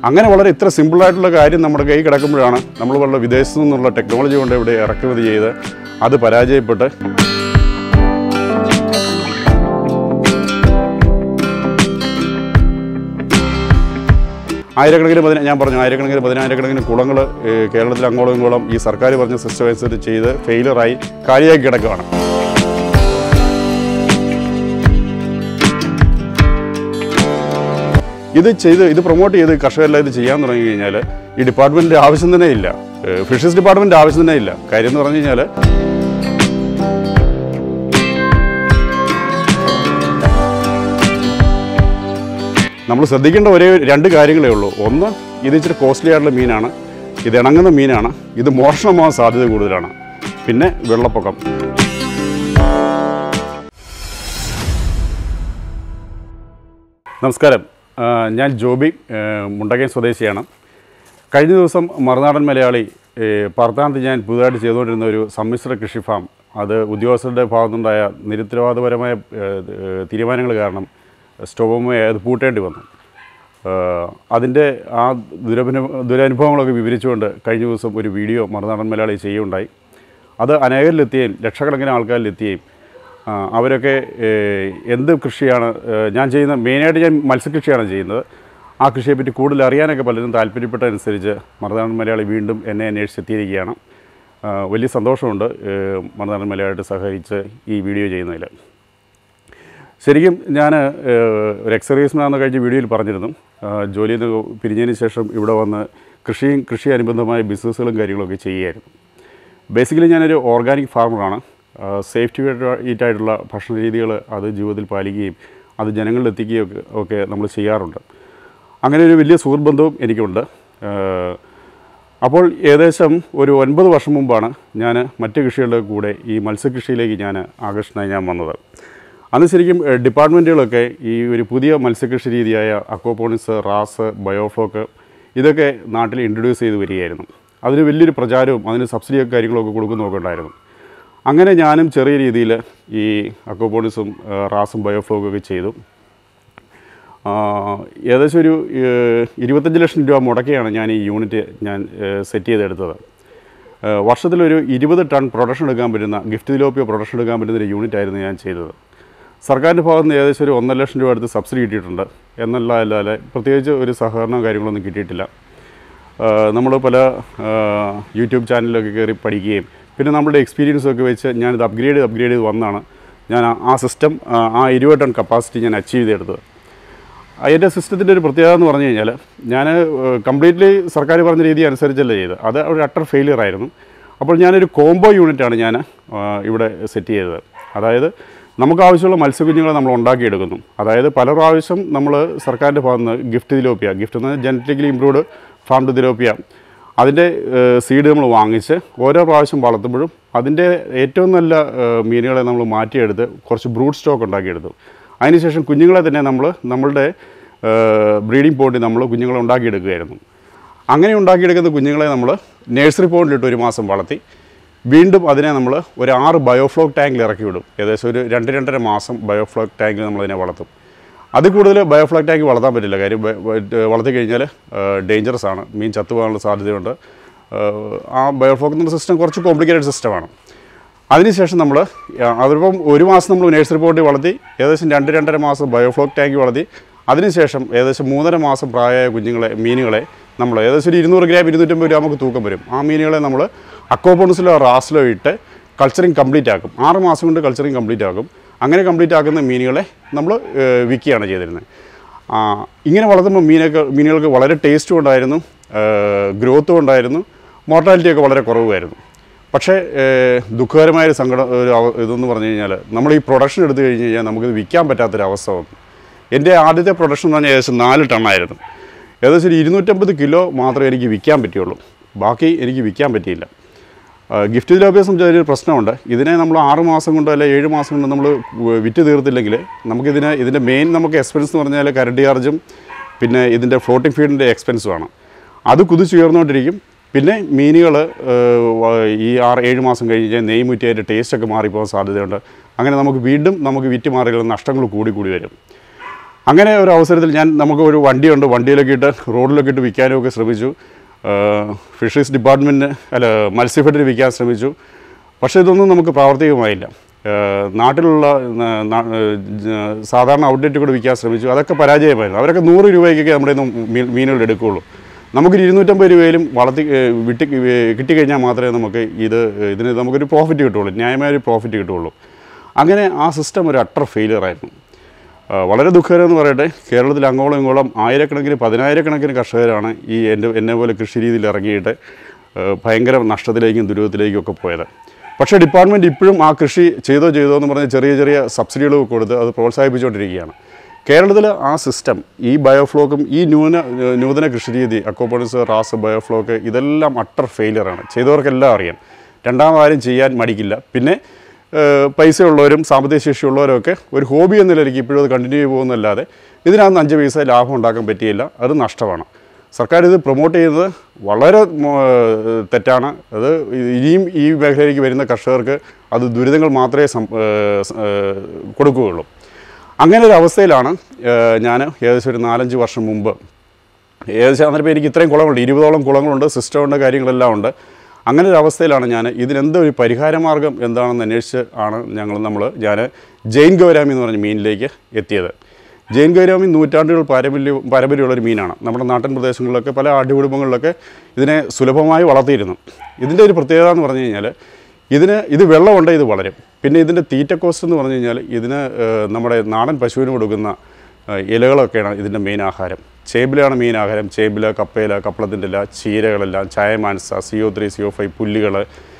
അങ്ങനെ വളരെ ഇത്ര സിമ്പിളായിട്ടുള്ള കാര്യം നമ്മുടെ കൈ കിടക്കുമ്പോഴാണ് നമ്മൾ വളരെ വിദേശത്തു നിന്നുള്ള ടെക്നോളജി കൊണ്ട് ഇവിടെ ഇറക്കുമതി ചെയ്ത് അത് പരാജയപ്പെട്ട് ആയിരക്കണക്കിന് പതിന ഞാൻ പറഞ്ഞു ആയിരക്കണക്കിന് പതിനായിരക്കണക്കിന് കുളങ്ങൾ കേരളത്തിൽ അങ്ങോളം ഇങ്ങോളം ഈ സർക്കാർ പറഞ്ഞ സിസ്റ്റം അനുസരിച്ച് ചെയ്ത് ഫെയിലറായി കാലിയാക്കി കിടക്കുകയാണ് ഇത് ചെയ്ത് ഇത് പ്രൊമോട്ട് ചെയ്ത് കർഷകരെല്ലാം ഇത് ചെയ്യാൻ തുടങ്ങി കഴിഞ്ഞാൽ ഈ ഡിപ്പാർട്ട്മെൻറ്റിൻ്റെ ആവശ്യം തന്നെ ഇല്ല ഫിഷറീസ് ഡിപ്പാർട്ട്മെൻറ്റ് ആവശ്യം തന്നെ ഇല്ല കാര്യം എന്ന് പറഞ്ഞു കഴിഞ്ഞാൽ നമ്മൾ ശ്രദ്ധിക്കേണ്ട ഒരേ രണ്ട് കാര്യങ്ങളേ ഉള്ളൂ ഒന്ന് ഇത് ഇച്ചിരി കോസ്റ്റ്ലി ആയിട്ടുള്ള മീനാണ് ഇത് ഇണങ്ങുന്ന മീനാണ് ഇത് മോഷണമാകാൻ സാധ്യത കൂടുതലാണ് പിന്നെ വെള്ളപ്പൊക്കം നമസ്കാരം ആ, ഞാൻ ജോബി ആ, മുണ്ടകൈ സ്വദേശിയാണ് കഴിഞ്ഞ ദിവസം മറുനാടൻ മലയാളി ഏ, പാർത്താനത്ത് ഞാൻ പുതുതായിട്ട് ചെയ്തുകൊണ്ടിരുന്ന ഒരു സമ്മിശ്ര കൃഷി ഫാം അത് ഉദ്യോഗസ്ഥരുടെ ഭാഗത്തുനിന്നുണ്ടായ നിരുത്തരവാദപരമായ തീരുമാനങ്ങൾ കാരണം സ്റ്റോപ്പുമായി അത് പൂട്ടേണ്ടി വന്നു ഏഹ് അതിൻ്റെ ആ ദുരനുഭവ ദുരനുഭവങ്ങളൊക്കെ വിവരിച്ചുകൊണ്ട് കഴിഞ്ഞ ദിവസം ഒരു വീഡിയോ മറുനാടൻ മലയാളി ചെയ്യുകയുണ്ടായി അത് അനേകരിലെത്തുകയും ലക്ഷക്കണക്കിന് ആൾക്കാരിലെത്തുകയും ആ, അവരൊക്കെ ഏഹ്, എന്ത് കൃഷിയാണ് ഏഹ്, ഞാൻ ചെയ്യുന്ന മെയിനായിട്ട് ഞാൻ മത്സ്യകൃഷിയാണ് ചെയ്യുന്നത് ആ കൃഷിയെപ്പറ്റി കൂടുതൽ അറിയാനൊക്കെ പലരും താല്പര്യപ്പെട്ടതനുസരിച്ച് മറുനാടൻ മലയാളി വീണ്ടും എന്നെ അന്വേഷിച്ചെത്തിയിരിക്കുകയാണ് ആ, വലിയ സന്തോഷമുണ്ട് ഏഹ്, മറുനാടൻ മലയാളമായിട്ട് സഹകരിച്ച് ഈ വീഡിയോ ചെയ്യുന്നതിൽ ശരിക്കും ഞാൻ ഒരു എക്സർവീസ്മാൻ എന്ന കഴിഞ്ഞ വീഡിയോയിൽ പറഞ്ഞിരുന്നു ആ, ജോലിയിൽ നിന്ന് പിരിഞ്ഞതിന് ശേഷം ഇവിടെ വന്ന് കൃഷിയും കൃഷി അനുബന്ധമായ ബിസിനസ്സുകളും കാര്യങ്ങളൊക്കെ ചെയ്യുകയായിരുന്നു ബേസിക്കലി ഞാനൊരു ഓർഗാനിക് ഫാർമറാണ് സേഫ്റ്റി ഈറ്റായിട്ടുള്ള ഭക്ഷണ രീതികൾ അത് ജീവിതത്തിൽ പാലിക്കുകയും അത് ജനങ്ങളിൽ എത്തിക്കുകയും ഒക്കെ ഒക്കെ നമ്മൾ ചെയ്യാറുണ്ട് അങ്ങനെ ഒരു വലിയ സുഹൃത്ബന്ധവും എനിക്കുണ്ട് ആ, അപ്പോൾ ഏകദേശം ഒരു ഒൻപത് വർഷം മുമ്പാണ് ഞാൻ മറ്റ് കൃഷികളുടെ കൂടെ ഈ മത്സ്യകൃഷിയിലേക്ക് ഞാൻ ആകർഷണമായി ഞാൻ വന്നത് അന്ന് ശരിക്കും ഏഹ്, ഡിപ്പാർട്ട്മെൻറ്റുകളൊക്കെ ഈ ഒരു പുതിയ മത്സ്യകൃഷി രീതിയായ അക്വാപോണിക്സ് റാസ് ബയോഫ്ലോക്ക് ഇതൊക്കെ നാട്ടിൽ ഇൻട്രൊഡ്യൂസ് ചെയ്ത് വരികയായിരുന്നു അതിന് വലിയൊരു പ്രചാരവും അതിന് സബ്സിഡിയൊക്കെ കാര്യങ്ങളൊക്കെ കൊടുക്കുന്നതൊക്കെ ഉണ്ടായിരുന്നു അങ്ങനെ ഞാനും ചെറിയ രീതിയിൽ ഈ അക്വാപോണിക്സും ഏഹ്, റാസും ബയോഫ്ലോക്കും ഒക്കെ ചെയ്തു ആ, ഏകദേശം ഒരു ഏഹ്, ഇരുപത്തഞ്ച് ലക്ഷം രൂപ മുടക്കിയാണ് ഞാൻ ഈ യൂണിറ്റ് ഞാൻ ഏഹ്, സെറ്റ് ചെയ്തെടുത്തത് ഏഹ്, വർഷത്തിലൊരു ഇരുപത് ടൺ പ്രൊഡക്ഷൻ എടുക്കാൻ പറ്റുന്ന ഗിഫ്റ്റ് തിലോപ്പിയോ പ്രൊഡക്ഷൻ എടുക്കാൻ പറ്റുന്ന ഒരു യൂണിറ്റ് ആയിരുന്നു ഞാൻ ചെയ്തത് സർക്കാരിൻ്റെ ഭാഗത്ത് നിന്ന് ഏകദേശം ഒരു ഒന്നര ലക്ഷം രൂപ അടുത്ത് സബ്സിഡി കിട്ടിയിട്ടുണ്ട് എന്നല്ല അല്ലാതെ പ്രത്യേകിച്ച് ഒരു സഹകരണവും കാര്യങ്ങളൊന്നും കിട്ടിയിട്ടില്ല നമ്മൾ പല ആ, യൂട്യൂബ് ചാനലിലൊക്കെ കയറി പഠിക്കുകയും പിന്നെ നമ്മുടെ എക്സ്പീരിയൻസ് ഒക്കെ വെച്ച് ഞാനിത് അപ്ഗ്രേഡ് ചെയ്ത് അപ്ഗ്രേഡ് ചെയ്ത് വന്നാണ് ഞാൻ ആ- ആ സിസ്റ്റം ആ ഇരുപത് ടൺ കപ്പാസിറ്റി ഞാൻ അച്ചീവ് ചെയ്തെടുത്തത് അതിൻ്റെ സിസ്റ്റത്തിൻ്റെ ഒരു പ്രത്യേകത എന്ന് പറഞ്ഞു കഴിഞ്ഞാൽ ഞാൻ കംപ്ലീറ്റ്ലി സർക്കാർ പറഞ്ഞ രീതി അനുസരിച്ചല്ല ചെയ്തത് അത് ഒരു അട്ടർ ഫെയിലിയർ ആയിരുന്നു അപ്പോൾ ഞാനൊരു കോംബോ യൂണിറ്റാണ് ഞാൻ ആ, ഇവിടെ സെറ്റ് ചെയ്തത് അതായത് നമുക്ക് ആവശ്യമുള്ള മത്സ്യക്കുഞ്ഞുങ്ങളെ നമ്മൾ ഉണ്ടാക്കിയെടുക്കുന്നു അതായത് പല പ്രാവശ്യം നമ്മൾ സർക്കാരിൻ്റെ ഭാഗത്ത് നിന്ന് ഗിഫ്റ്റ് തിലോപ്പിയ ഗിഫ്റ്റ് എന്ന് genetically improved farm to tilapia അതിൻ്റെ സീഡ് നമ്മൾ വാങ്ങിച്ച് ഓരോ പ്രാവശ്യം വളർത്തുമ്പോഴും അതിൻ്റെ ഏറ്റവും നല്ല ഏഹ്, മീനുകളെ നമ്മൾ മാറ്റിയെടുത്ത് കുറച്ച് ബ്രൂഡ് സ്റ്റോക്ക് ഉണ്ടാക്കിയെടുത്തു അതിനുശേഷം കുഞ്ഞുങ്ങളെ തന്നെ നമ്മൾ നമ്മളുടെ ബ്രീഡിംഗ് പോണ്ടിൽ നമ്മൾ കുഞ്ഞുങ്ങളെ ഉണ്ടാക്കിയെടുക്കുകയായിരുന്നു അങ്ങനെ ഉണ്ടാക്കിയെടുക്കുന്ന കുഞ്ഞുങ്ങളെ നമ്മൾ നഴ്സറി പോണ്ടിലിട്ട് ഒരു മാസം വളർത്തി വീണ്ടും അതിനെ നമ്മൾ ഒരു ആറ് ബയോഫ്ലോക്ക് ടാങ്കിൽ ഇറക്കി വിടും ഏകദേശം ഒരു രണ്ട് രണ്ടര മാസം ബയോഫ്ലോക്ക് ടാങ്കിൽ നമ്മളതിനെ വളർത്തും അതിൽ കൂടുതൽ ബയോഫ്ലോക്ക് ടാങ്ക് വളർത്താൻ പറ്റില്ല കാര്യം ബ- ബ- വളർത്തി കഴിഞ്ഞാൽ ഡേഞ്ചറസ് ആണ് മീൻ ചത്തുപോകാനുള്ള സാധ്യതയുണ്ട് ഏഹ്, ആ ബയോഫ്ലോക്ക് എന്ന സിസ്റ്റം കുറച്ച് കോംപ്ലിക്കേറ്റഡ് സിസ്റ്റമാണ് അതിനുശേഷം നമ്മൾ അതിപ്പം ഒരു മാസം നമ്മൾ നഴ്സറി പോണ്ടി വളർത്തി ഏകദേശം രണ്ട് രണ്ടര മാസം ബയോഫ്ലോക്ക് ടാങ്ക് വളർത്തി അതിനുശേഷം ഏകദേശം മൂന്നര മാസം പ്രായമായ കുഞ്ഞുങ്ങളെ മീനുകളെ നമ്മൾ ഏകദേശം ഒരു ഇരുന്നൂറ് ഗ്രാം ഇരുന്നൂറ്റമ്പത് ഗ്രാം നമുക്ക് തൂക്കം വരും ആ മീനുകളെ നമ്മൾ അക്വാപോണിസിലോ റാസിലോ ഇട്ട് കൾച്ചറിങ് കംപ്ലീറ്റ് ആക്കും ആറ് മാസം കൊണ്ട് കൾച്ചറിങ് കംപ്ലീറ്റ് ആക്കും അങ്ങനെ കംപ്ലീറ്റ് ആക്കുന്ന മീനുകളെ നമ്മൾ വിൽക്കുകയാണ് ചെയ്തിരുന്നത് ആ, ഇങ്ങനെ വളർത്തുമ്പോൾ മീനൊക്കെ മീനുകൾക്ക് വളരെ ടേസ്റ്റും ഉണ്ടായിരുന്നു ഗ്രോത്തും ഉണ്ടായിരുന്നു മോർട്ടാലിറ്റി ഒക്കെ വളരെ കുറവുമായിരുന്നു പക്ഷേ ഏഹ്, ദുഃഖകരമായൊരു സങ്കടം ഒരു അവ- ഇതെന്ന് പറഞ്ഞു കഴിഞ്ഞാൽ നമ്മൾ ഈ പ്രൊഡക്ഷൻ എടുത്തു കഴിഞ്ഞ് കഴിഞ്ഞാൽ നമുക്കിത് വിൽക്കാൻ പറ്റാത്തൊരവസ്ഥ വന്നു എൻ്റെ ആദ്യത്തെ പ്രൊഡക്ഷൻ എന്ന് പറഞ്ഞാൽ ഏകദേശം നാല് ടണ്ണായിരുന്നു ഏകദേശം ഒരു ഇരുന്നൂറ്റമ്പത് കിലോ മാത്രമേ എനിക്ക് വിൽക്കാൻ പറ്റുള്ളൂ ബാക്കി എനിക്ക് വിൽക്കാൻ പറ്റിയില്ല ഗിഫ്റ്റ് തിലോപ്പിയെ സംബന്ധിച്ച് ഒരു പ്രശ്നമുണ്ട് ഇതിനെ നമ്മൾ ആറ് മാസം കൊണ്ടോ അല്ലെ ഏഴ് മാസം കൊണ്ട് നമ്മൾ വിറ്റ് തീർത്തില്ലെങ്കിൽ നമുക്കിതിന് ഇതിൻ്റെ മെയിൻ നമുക്ക് എക്സ്പെൻസ് എന്ന് പറഞ്ഞാൽ കറണ്ട് ചാർജും പിന്നെ ഇതിൻ്റെ ഫ്ലോട്ടിംഗ് ഫീഡിൻ്റെ എക്സ്പെൻസുമാണ് അത് കുതിച്ചുയർന്നുകൊണ്ടിരിക്കും പിന്നെ മീനുകൾ ഈ ആറ് ഏഴ് മാസം കഴിഞ്ഞ് നെയ് മുറ്റി അതിൻ്റെ ടേസ്റ്റൊക്കെ മാറിപ്പോകാൻ സാധ്യതയുണ്ട് അങ്ങനെ നമുക്ക് വീണ്ടും നമുക്ക് വിറ്റ് മാറിയുള്ള നഷ്ടങ്ങൾ കൂടി കൂടി വരും അങ്ങനെ ഒരു അവസരത്തിൽ ഞാൻ നമുക്ക് ഒരു വണ്ടിയുണ്ട് വണ്ടിയിലൊക്കെ ഇട്ട് റോഡിലൊക്കെ ഇട്ട് വിൽക്കാനും ഒക്കെ ശ്രമിച്ചു ഫിഷറീസ് ഡിപ്പാർട്ട്മെൻറ്റ് അല്ല മത്സ്യഫെഡിന് വിൽക്കാൻ ശ്രമിച്ചു പക്ഷേ ഇതൊന്നും നമുക്ക് പ്രാവർത്തികമായില്ല ഏഹ് നാട്ടിലുള്ള ന- ന- ഏഹ് സാധാരണ ഔട്ട്ലെറ്റ് കൂടെ വിൽക്കാൻ ശ്രമിച്ചു അതൊക്കെ പരാജയമായിരുന്നു അവരൊക്കെ നൂറ് രൂപയ്ക്കൊക്കെ നമ്മുടെ മീൻ മീനുകൾ എടുക്കുകയുള്ളൂ നമുക്കൊരു ഇരുന്നൂറ്റമ്പത് രൂപയിലും വളർത്തി ഏഹ് വിട്ടി ഏഹ് കിട്ടിക്കഴിഞ്ഞാൽ മാത്രമേ നമുക്ക് ഇത് ഇതിന് നമുക്കൊരു പ്രോഫിറ്റ് കിട്ടുള്ളൂ ന്യായമായ ഒരു പ്രോഫിറ്റ് കിട്ടുള്ളൂ അങ്ങനെ ആ സിസ്റ്റം ഒരു അട്ടർ ഫെയിലിയർ ആയിരുന്നു ആ, വളരെ ദുഃഖകരം എന്ന് പറയട്ടെ കേരളത്തിൽ അങ്ങോളം ഇങ്ങോളം ആയിരക്കണക്കിന് പതിനായിരക്കണക്കിന് കർഷകരാണ് ഈ എൻ്റെ എന്നെ പോലെ കൃഷി രീതിയിൽ ഇറങ്ങിയിട്ട് ആ, ഭയങ്കര നഷ്ടത്തിലേക്കും ദുരിതത്തിലേക്കും ഒക്കെ പോയത് പക്ഷേ ഡിപ്പാർട്ട്മെൻറ്റ് ഇപ്പോഴും ആ കൃഷി ചെയ്തോ ചെയ്തോ എന്ന് പറഞ്ഞ് ചെറിയ ചെറിയ സബ്സിഡികൾ കൊടുത്ത് അത് പ്രോത്സാഹിപ്പിച്ചുകൊണ്ടിരിക്കുകയാണ് കേരളത്തിൽ ആ സിസ്റ്റം ഈ ബയോഫ്ലോക്കും ഈ ന്യൂന നൂതന കൃഷി രീതി അക്കോപോണിസ് റാസ് ബയോഫ്ലോക്ക് ഇതെല്ലാം അട്ടർ ഫെയിലിയറാണ് ചെയ്തവർക്കെല്ലാം അറിയാം രണ്ടാമതാരും ചെയ്യാൻ മടിക്കില്ല പിന്നെ ഏഹ് പൈസയുള്ളവരും സാമ്പത്തിക ശേഷിയുള്ളവരൊക്കെ ഒരു ഹോബി എന്ന നിലയ്ക്ക് ഇപ്പോഴും അത് കണ്ടിന്യൂ ചെയ്ത് പോകുന്നല്ലാതെ ഇതിനകത്ത് അഞ്ച് പൈസ ലാഭം ഉണ്ടാക്കാൻ പറ്റിയില്ല അത് നഷ്ടമാണ് സർക്കാർ ഇത് പ്രൊമോട്ട് ചെയ്യുന്നത് വളരെ മോ- ഏഹ് തെറ്റാണ് അത് ഇനിയും ഈ മേഖലയിലേക്ക് വരുന്ന കർഷകർക്ക് അത് ദുരിതങ്ങൾ മാത്രമേ സം- ഏഹ് സ- ഏഹ് കൊടുക്കുകയുള്ളൂ അങ്ങനെ ഒരു അവസ്ഥയിലാണ് ഞാൻ ഏകദേശം ഒരു നാലഞ്ച് വർഷം മുമ്പ് ഏകദേശം അന്നേരം ഇപ്പോൾ എനിക്ക് ഇത്രയും കുളങ്ങളുണ്ട് ഇരുപതോളം കുളങ്ങളുണ്ട് സിസ്റ്റമുണ്ട് കാര്യങ്ങളെല്ലാം ഉണ്ട് അങ്ങനെ ഒരു അവസ്ഥയിലാണ് ഞാൻ ഇതിനെന്താ ഒരു പരിഹാരമാർഗം എന്താണെന്ന് അന്വേഷിച്ച് ആണ് ഞങ്ങൾ നമ്മൾ ഞാൻ ജെയിൻ ഗൗരാമി എന്ന് പറഞ്ഞ മീനിലേക്ക് എത്തിയത് ജെയിൻ ഗൗരാമി നൂറ്റാണ്ടുകൾ പാരമ്പര്യം പാരമ്പര്യമുള്ളൊരു മീനാണ് നമ്മുടെ നാട്ടിൻ പ്രദേശങ്ങളിലൊക്കെ പല ആടുകുടുംബങ്ങളിലൊക്കെ ഇതിനെ സുലഭമായി വളർത്തിയിരുന്നു ഇതിൻ്റെ ഒരു പ്രത്യേകത എന്ന് പറഞ്ഞു കഴിഞ്ഞാൽ ഇതിന് ഇത് വെള്ളമുണ്ട് ഇത് വളരും പിന്നെ ഇതിൻ്റെ തീറ്റ കോസ്റ്റ് എന്ന് പറഞ്ഞു കഴിഞ്ഞാൽ ഇതിന് ഏഹ്, നമ്മുടെ നാടൻ പശുവിന് കൊടുക്കുന്ന ഏഹ്, ഇലകളൊക്കെയാണ് ഇതിൻ്റെ മെയിൻ ആഹാരം ചേമ്പിലാണ് മെയിൻ ആഹാരം ചേമ്പില കപ്പയില കപ്പളത്തിൻ്റെ ഇല ചീരകളെല്ലാം ചായമാൻസ സിഒ ത്രീ സിഒ ഫൈവ് പുല്ലുകൾ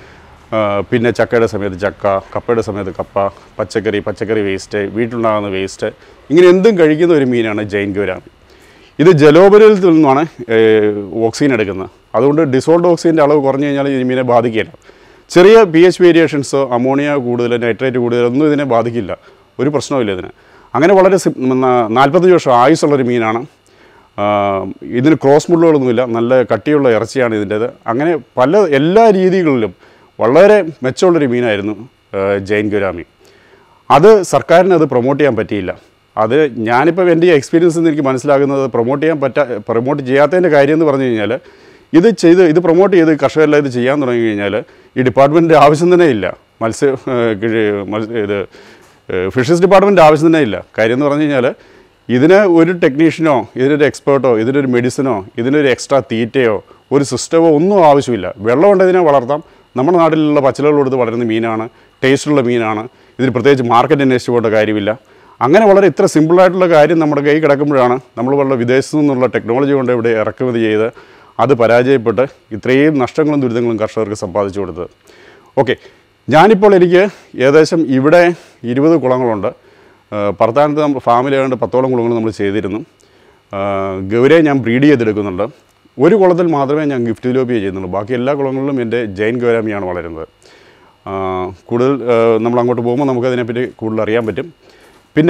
പിന്നെ ചക്കയുടെ സമയത്ത് ചക്ക കപ്പയുടെ സമയത്ത് കപ്പ പച്ചക്കറി പച്ചക്കറി വേസ്റ്റ് വീട്ടിലുണ്ടാകുന്ന വേസ്റ്റ് ഇങ്ങനെ എന്തും കഴിക്കുന്ന ഒരു മീനാണ് ജൈൻ ഗൗരാമി ഇത് ജലോപരിതലത്തിൽ നിന്നാണ് ഏഹ്, ഓക്സിജൻ എടുക്കുന്നത് അതുകൊണ്ട് ഡിസോൾഡ് ഓക്സിജൻ്റെ അളവ് കുറഞ്ഞു കഴിഞ്ഞാൽ ഈ മീനെ ബാധിക്കില്ല ചെറിയ പി എച്ച് വേരിയേഷൻസോ അമോണിയ കൂടുതൽ നൈട്രേറ്റ് കൂടുതൽ ഒന്നും ഇതിനെ ബാധിക്കില്ല ഒരു പ്രശ്നവുമില്ല ഇതിന് അങ്ങനെ വളരെ സിം- ന- നാൽപ്പത്തഞ്ച് വർഷം ആയുസ്സുള്ളൊരു മീനാണ് ആ, ഇതിന് ക്രോസ് മുള്ളുകളൊന്നുമില്ല നല്ല കട്ടിയുള്ള ഇറച്ചിയാണ് ഇതിൻ്റേത് അങ്ങനെ പല എല്ലാ രീതികളിലും വളരെ മെച്ചമുള്ളൊരു മീനായിരുന്നു ആ, ജൈൻ ഗുരാമി അത് സർക്കാരിന് അത് പ്രൊമോട്ട് ചെയ്യാൻ പറ്റിയില്ല അത് ഞാനിപ്പോൾ എൻ്റെ എക്സ്പീരിയൻസിൽ നിന്ന് എനിക്ക് മനസ്സിലാകുന്നത് പ്രൊമോട്ട് ചെയ്യാൻ പറ്റാ പ്രൊമോട്ട് ചെയ്യാത്തതിൻ്റെ കാര്യം എന്ന് പറഞ്ഞു കഴിഞ്ഞാൽ ഇത് ചെയ്ത് ഇത് പ്രൊമോട്ട് ചെയ്ത് കർഷകരെല്ലാം ഇത് ചെയ്യാൻ തുടങ്ങി കഴിഞ്ഞാൽ ഈ ഡിപ്പാർട്ട്മെൻറ്റിൻ്റെ ആവശ്യം തന്നെ ഇല്ല മത്സ്യ ഏഹ്, കൃഷി- മത്സ്യ ഇത് ഫിഷറീസ് ഡിപ്പാർട്ട്മെൻറ്റ് ആവശ്യം തന്നെ ഇല്ല കാര്യം എന്ന് പറഞ്ഞു കഴിഞ്ഞാൽ ഇതിന് ഒരു ടെക്നീഷ്യനോ ഇതിനൊരു എക്സ്പേർട്ടോ ഇതിനൊരു മെഡിസിനോ ഇതിനൊരു എക്സ്ട്രാ തീറ്റയോ ഒരു സിസ്റ്റമോ ഒന്നും ആവശ്യമില്ല വെള്ളമുണ്ട് ഇതിനെ വളർത്താം നമ്മുടെ നാട്ടിലുള്ള പച്ചിലകൾ കൊടുത്ത് വളരുന്ന മീനാണ് ടേസ്റ്റുള്ള മീനാണ് ഇതിന് പ്രത്യേകിച്ച് മാർക്കറ്റ് അന്വേഷിച്ച് പോകേണ്ട കാര്യമില്ല അങ്ങനെ വളരെ ഇത്ര സിമ്പിളായിട്ടുള്ള കാര്യം നമ്മുടെ കൈ കിടക്കുമ്പോഴാണ് നമ്മൾ വളരെ വിദേശത്തു നിന്നുള്ള ടെക്നോളജി കൊണ്ട് ഇവിടെ ഇറക്കുമതി ചെയ്ത് അത് പരാജയപ്പെട്ട് ഇത്രയും നഷ്ടങ്ങളും ദുരിതങ്ങളും കർഷകർക്ക് സമ്പാദിച്ചു കൊടുത്തത് ഓക്കെ ഞാനിപ്പോൾ എനിക്ക് ഏകദേശം ഇവിടെ ഇരുപത് കുളങ്ങളുണ്ട് ഭർത്താനത്ത് നമ്മൾ ഫാമിലായതുകൊണ്ട് പത്തോളം കുളങ്ങൾ നമ്മൾ ചെയ്തിരുന്നു ആ, ഗൗരയെ ഞാൻ ബ്രീഡ് ചെയ്തെടുക്കുന്നുണ്ട് ഒരു കുളത്തിൽ മാത്രമേ ഞാൻ ഗിഫ്റ്റ് ലോബിയ ചെയ്യുന്നുള്ളൂ ബാക്കി എല്ലാ കുളങ്ങളിലും എൻ്റെ ജൈൻ ഗൗരാമിയാണ് വളരുന്നത് ആ, കൂടുതൽ ആ, നമ്മൾ അങ്ങോട്ട് പോകുമ്പോൾ നമുക്കതിനെപ്പറ്റി കൂടുതൽ അറിയാൻ പറ്റും പിന്നെ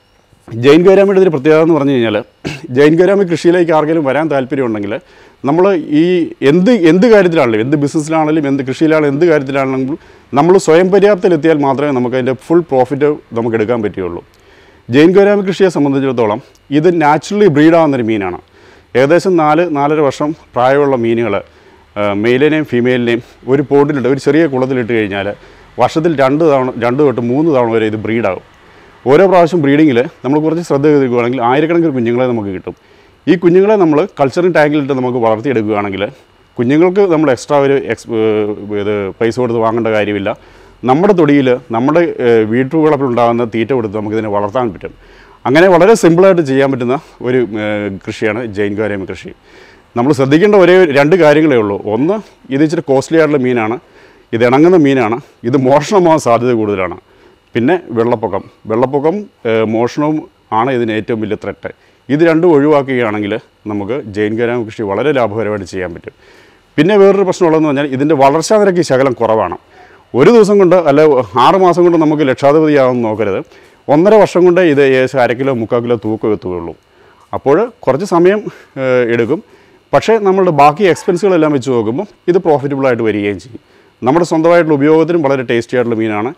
ജൈൻ ഗൗരാമിയുടെ ഒരു പ്രത്യേകത എന്ന് പറഞ്ഞു കഴിഞ്ഞാൽ ജൈൻ ഗൗരാമി കൃഷിയിലേക്ക് ആർക്കെങ്കിലും വരാൻ താല്പര്യമുണ്ടെങ്കിൽ നമ്മൾ ഈ എന്ത് എന്ത് കാര്യത്തിലാണെങ്കിലും എന്ത് ബിസിനസ്സിലാണെങ്കിലും എന്ത് കൃഷിയിലാണെങ്കിലും എന്ത് കാര്യത്തിലാണെങ്കിലും നമ്മൾ സ്വയം പര്യാപ്തത്തിലെത്തിയാൽ മാത്രമേ നമുക്ക് അതിൻ്റെ ഫുൾ പ്രോഫിറ്റ് നമുക്ക് എടുക്കാൻ പറ്റുകയുള്ളൂ ജൈൻ ഗൗരാമി കൃഷിയെ സംബന്ധിച്ചിടത്തോളം ഇത് നാച്ചുറലി ബ്രീഡാകുന്നൊരു മീനാണ് ഏകദേശം നാല് നാലര വർഷം പ്രായമുള്ള മീനുകൾ മെയിലിനെയും ഫീമെയിലിനെയും ഒരു പോണ്ടിലിട്ട് ഒരു ചെറിയ കുളത്തിലിട്ട് കഴിഞ്ഞാൽ വർഷത്തിൽ രണ്ട് തവണ രണ്ട് തൊട്ട് മൂന്ന് തവണ വരെ ഇത് ബ്രീഡാകും ഓരോ പ്രാവശ്യം ബ്രീഡിങ്ങിൽ നമ്മൾ കുറച്ച് ശ്രദ്ധ കൊടുക്കുകയാണെങ്കിൽ ആയിരക്കണക്കിന് കുഞ്ഞുങ്ങളെ നമുക്ക് കിട്ടും ഈ കുഞ്ഞുങ്ങളെ നമ്മൾ കൾച്ചറിങ് ടാങ്കിലിട്ട് നമുക്ക് വളർത്തിയെടുക്കുകയാണെങ്കിൽ കുഞ്ഞുങ്ങൾക്ക് നമ്മൾ എക്സ്ട്രാ ഒരു എക്സ് ഏഹ് ഇത് പൈസ കൊടുത്ത് വാങ്ങേണ്ട കാര്യമില്ല നമ്മുടെ തൊടിയിൽ നമ്മുടെ ഏഹ് വീട്ടുവളപ്പിലുണ്ടാകുന്ന തീറ്റ കൊടുത്ത് നമുക്കിതിനെ വളർത്താൻ പറ്റും അങ്ങനെ വളരെ സിമ്പിളായിട്ട് ചെയ്യാൻ പറ്റുന്ന ഒരു ഏഹ് കൃഷിയാണ് ജൈൻ ഗോരേമ കൃഷി നമ്മൾ ശ്രദ്ധിക്കേണ്ട ഒരേ രണ്ട് കാര്യങ്ങളേ ഉള്ളൂ ഒന്ന് ഇത് ഇച്ചിരി കോസ്റ്റ്ലി ആയിട്ടുള്ള മീനാണ് ഇത് ഇണങ്ങുന്ന മീനാണ് ഇത് മോഷണമാകാൻ സാധ്യത കൂടുതലാണ് പിന്നെ വെള്ളപ്പൊക്കം വെള്ളപ്പൊക്കം ഏഹ് മോഷണവും ആണ് ഇതിന് ഏറ്റവും വലിയ ത്രെട്ട് ഇത് രണ്ടും ഒഴിവാക്കുകയാണെങ്കിൽ നമുക്ക് ജൈൻ ഗരാമ കൃഷി വളരെ ലാഭകരമായിട്ട് ചെയ്യാൻ പറ്റും പിന്നെ വേറൊരു പ്രശ്നമുള്ളതെന്ന് പറഞ്ഞാൽ ഇതിൻ്റെ വളർച്ചാ നിരക്ക് ശകലം കുറവാണ് ഒരു ദിവസം കൊണ്ട് അല്ല ആറ് മാസം കൊണ്ട് നമുക്ക് ലക്ഷാധിപതിയാവുമെന്ന് നോക്കരുത് ഒന്നര വർഷം കൊണ്ട് ഇത് ഏകദേശം അര കിലോ മുക്കാൽ കിലോ തൂക്കം എത്തുകയുള്ളൂ അപ്പോൾ കുറച്ച് സമയം ഏഹ്, എടുക്കും പക്ഷേ നമ്മളുടെ ബാക്കി എക്സ്പെൻസുകളെല്ലാം വെച്ച് നോക്കുമ്പോൾ ഇത് പ്രോഫിറ്റബിളായിട്ട് വരികയും ചെയ്യും നമ്മുടെ സ്വന്തമായിട്ടുള്ള ഉപയോഗത്തിനും വളരെ ടേസ്റ്റി ആയിട്ടുള്ള മീനാണ്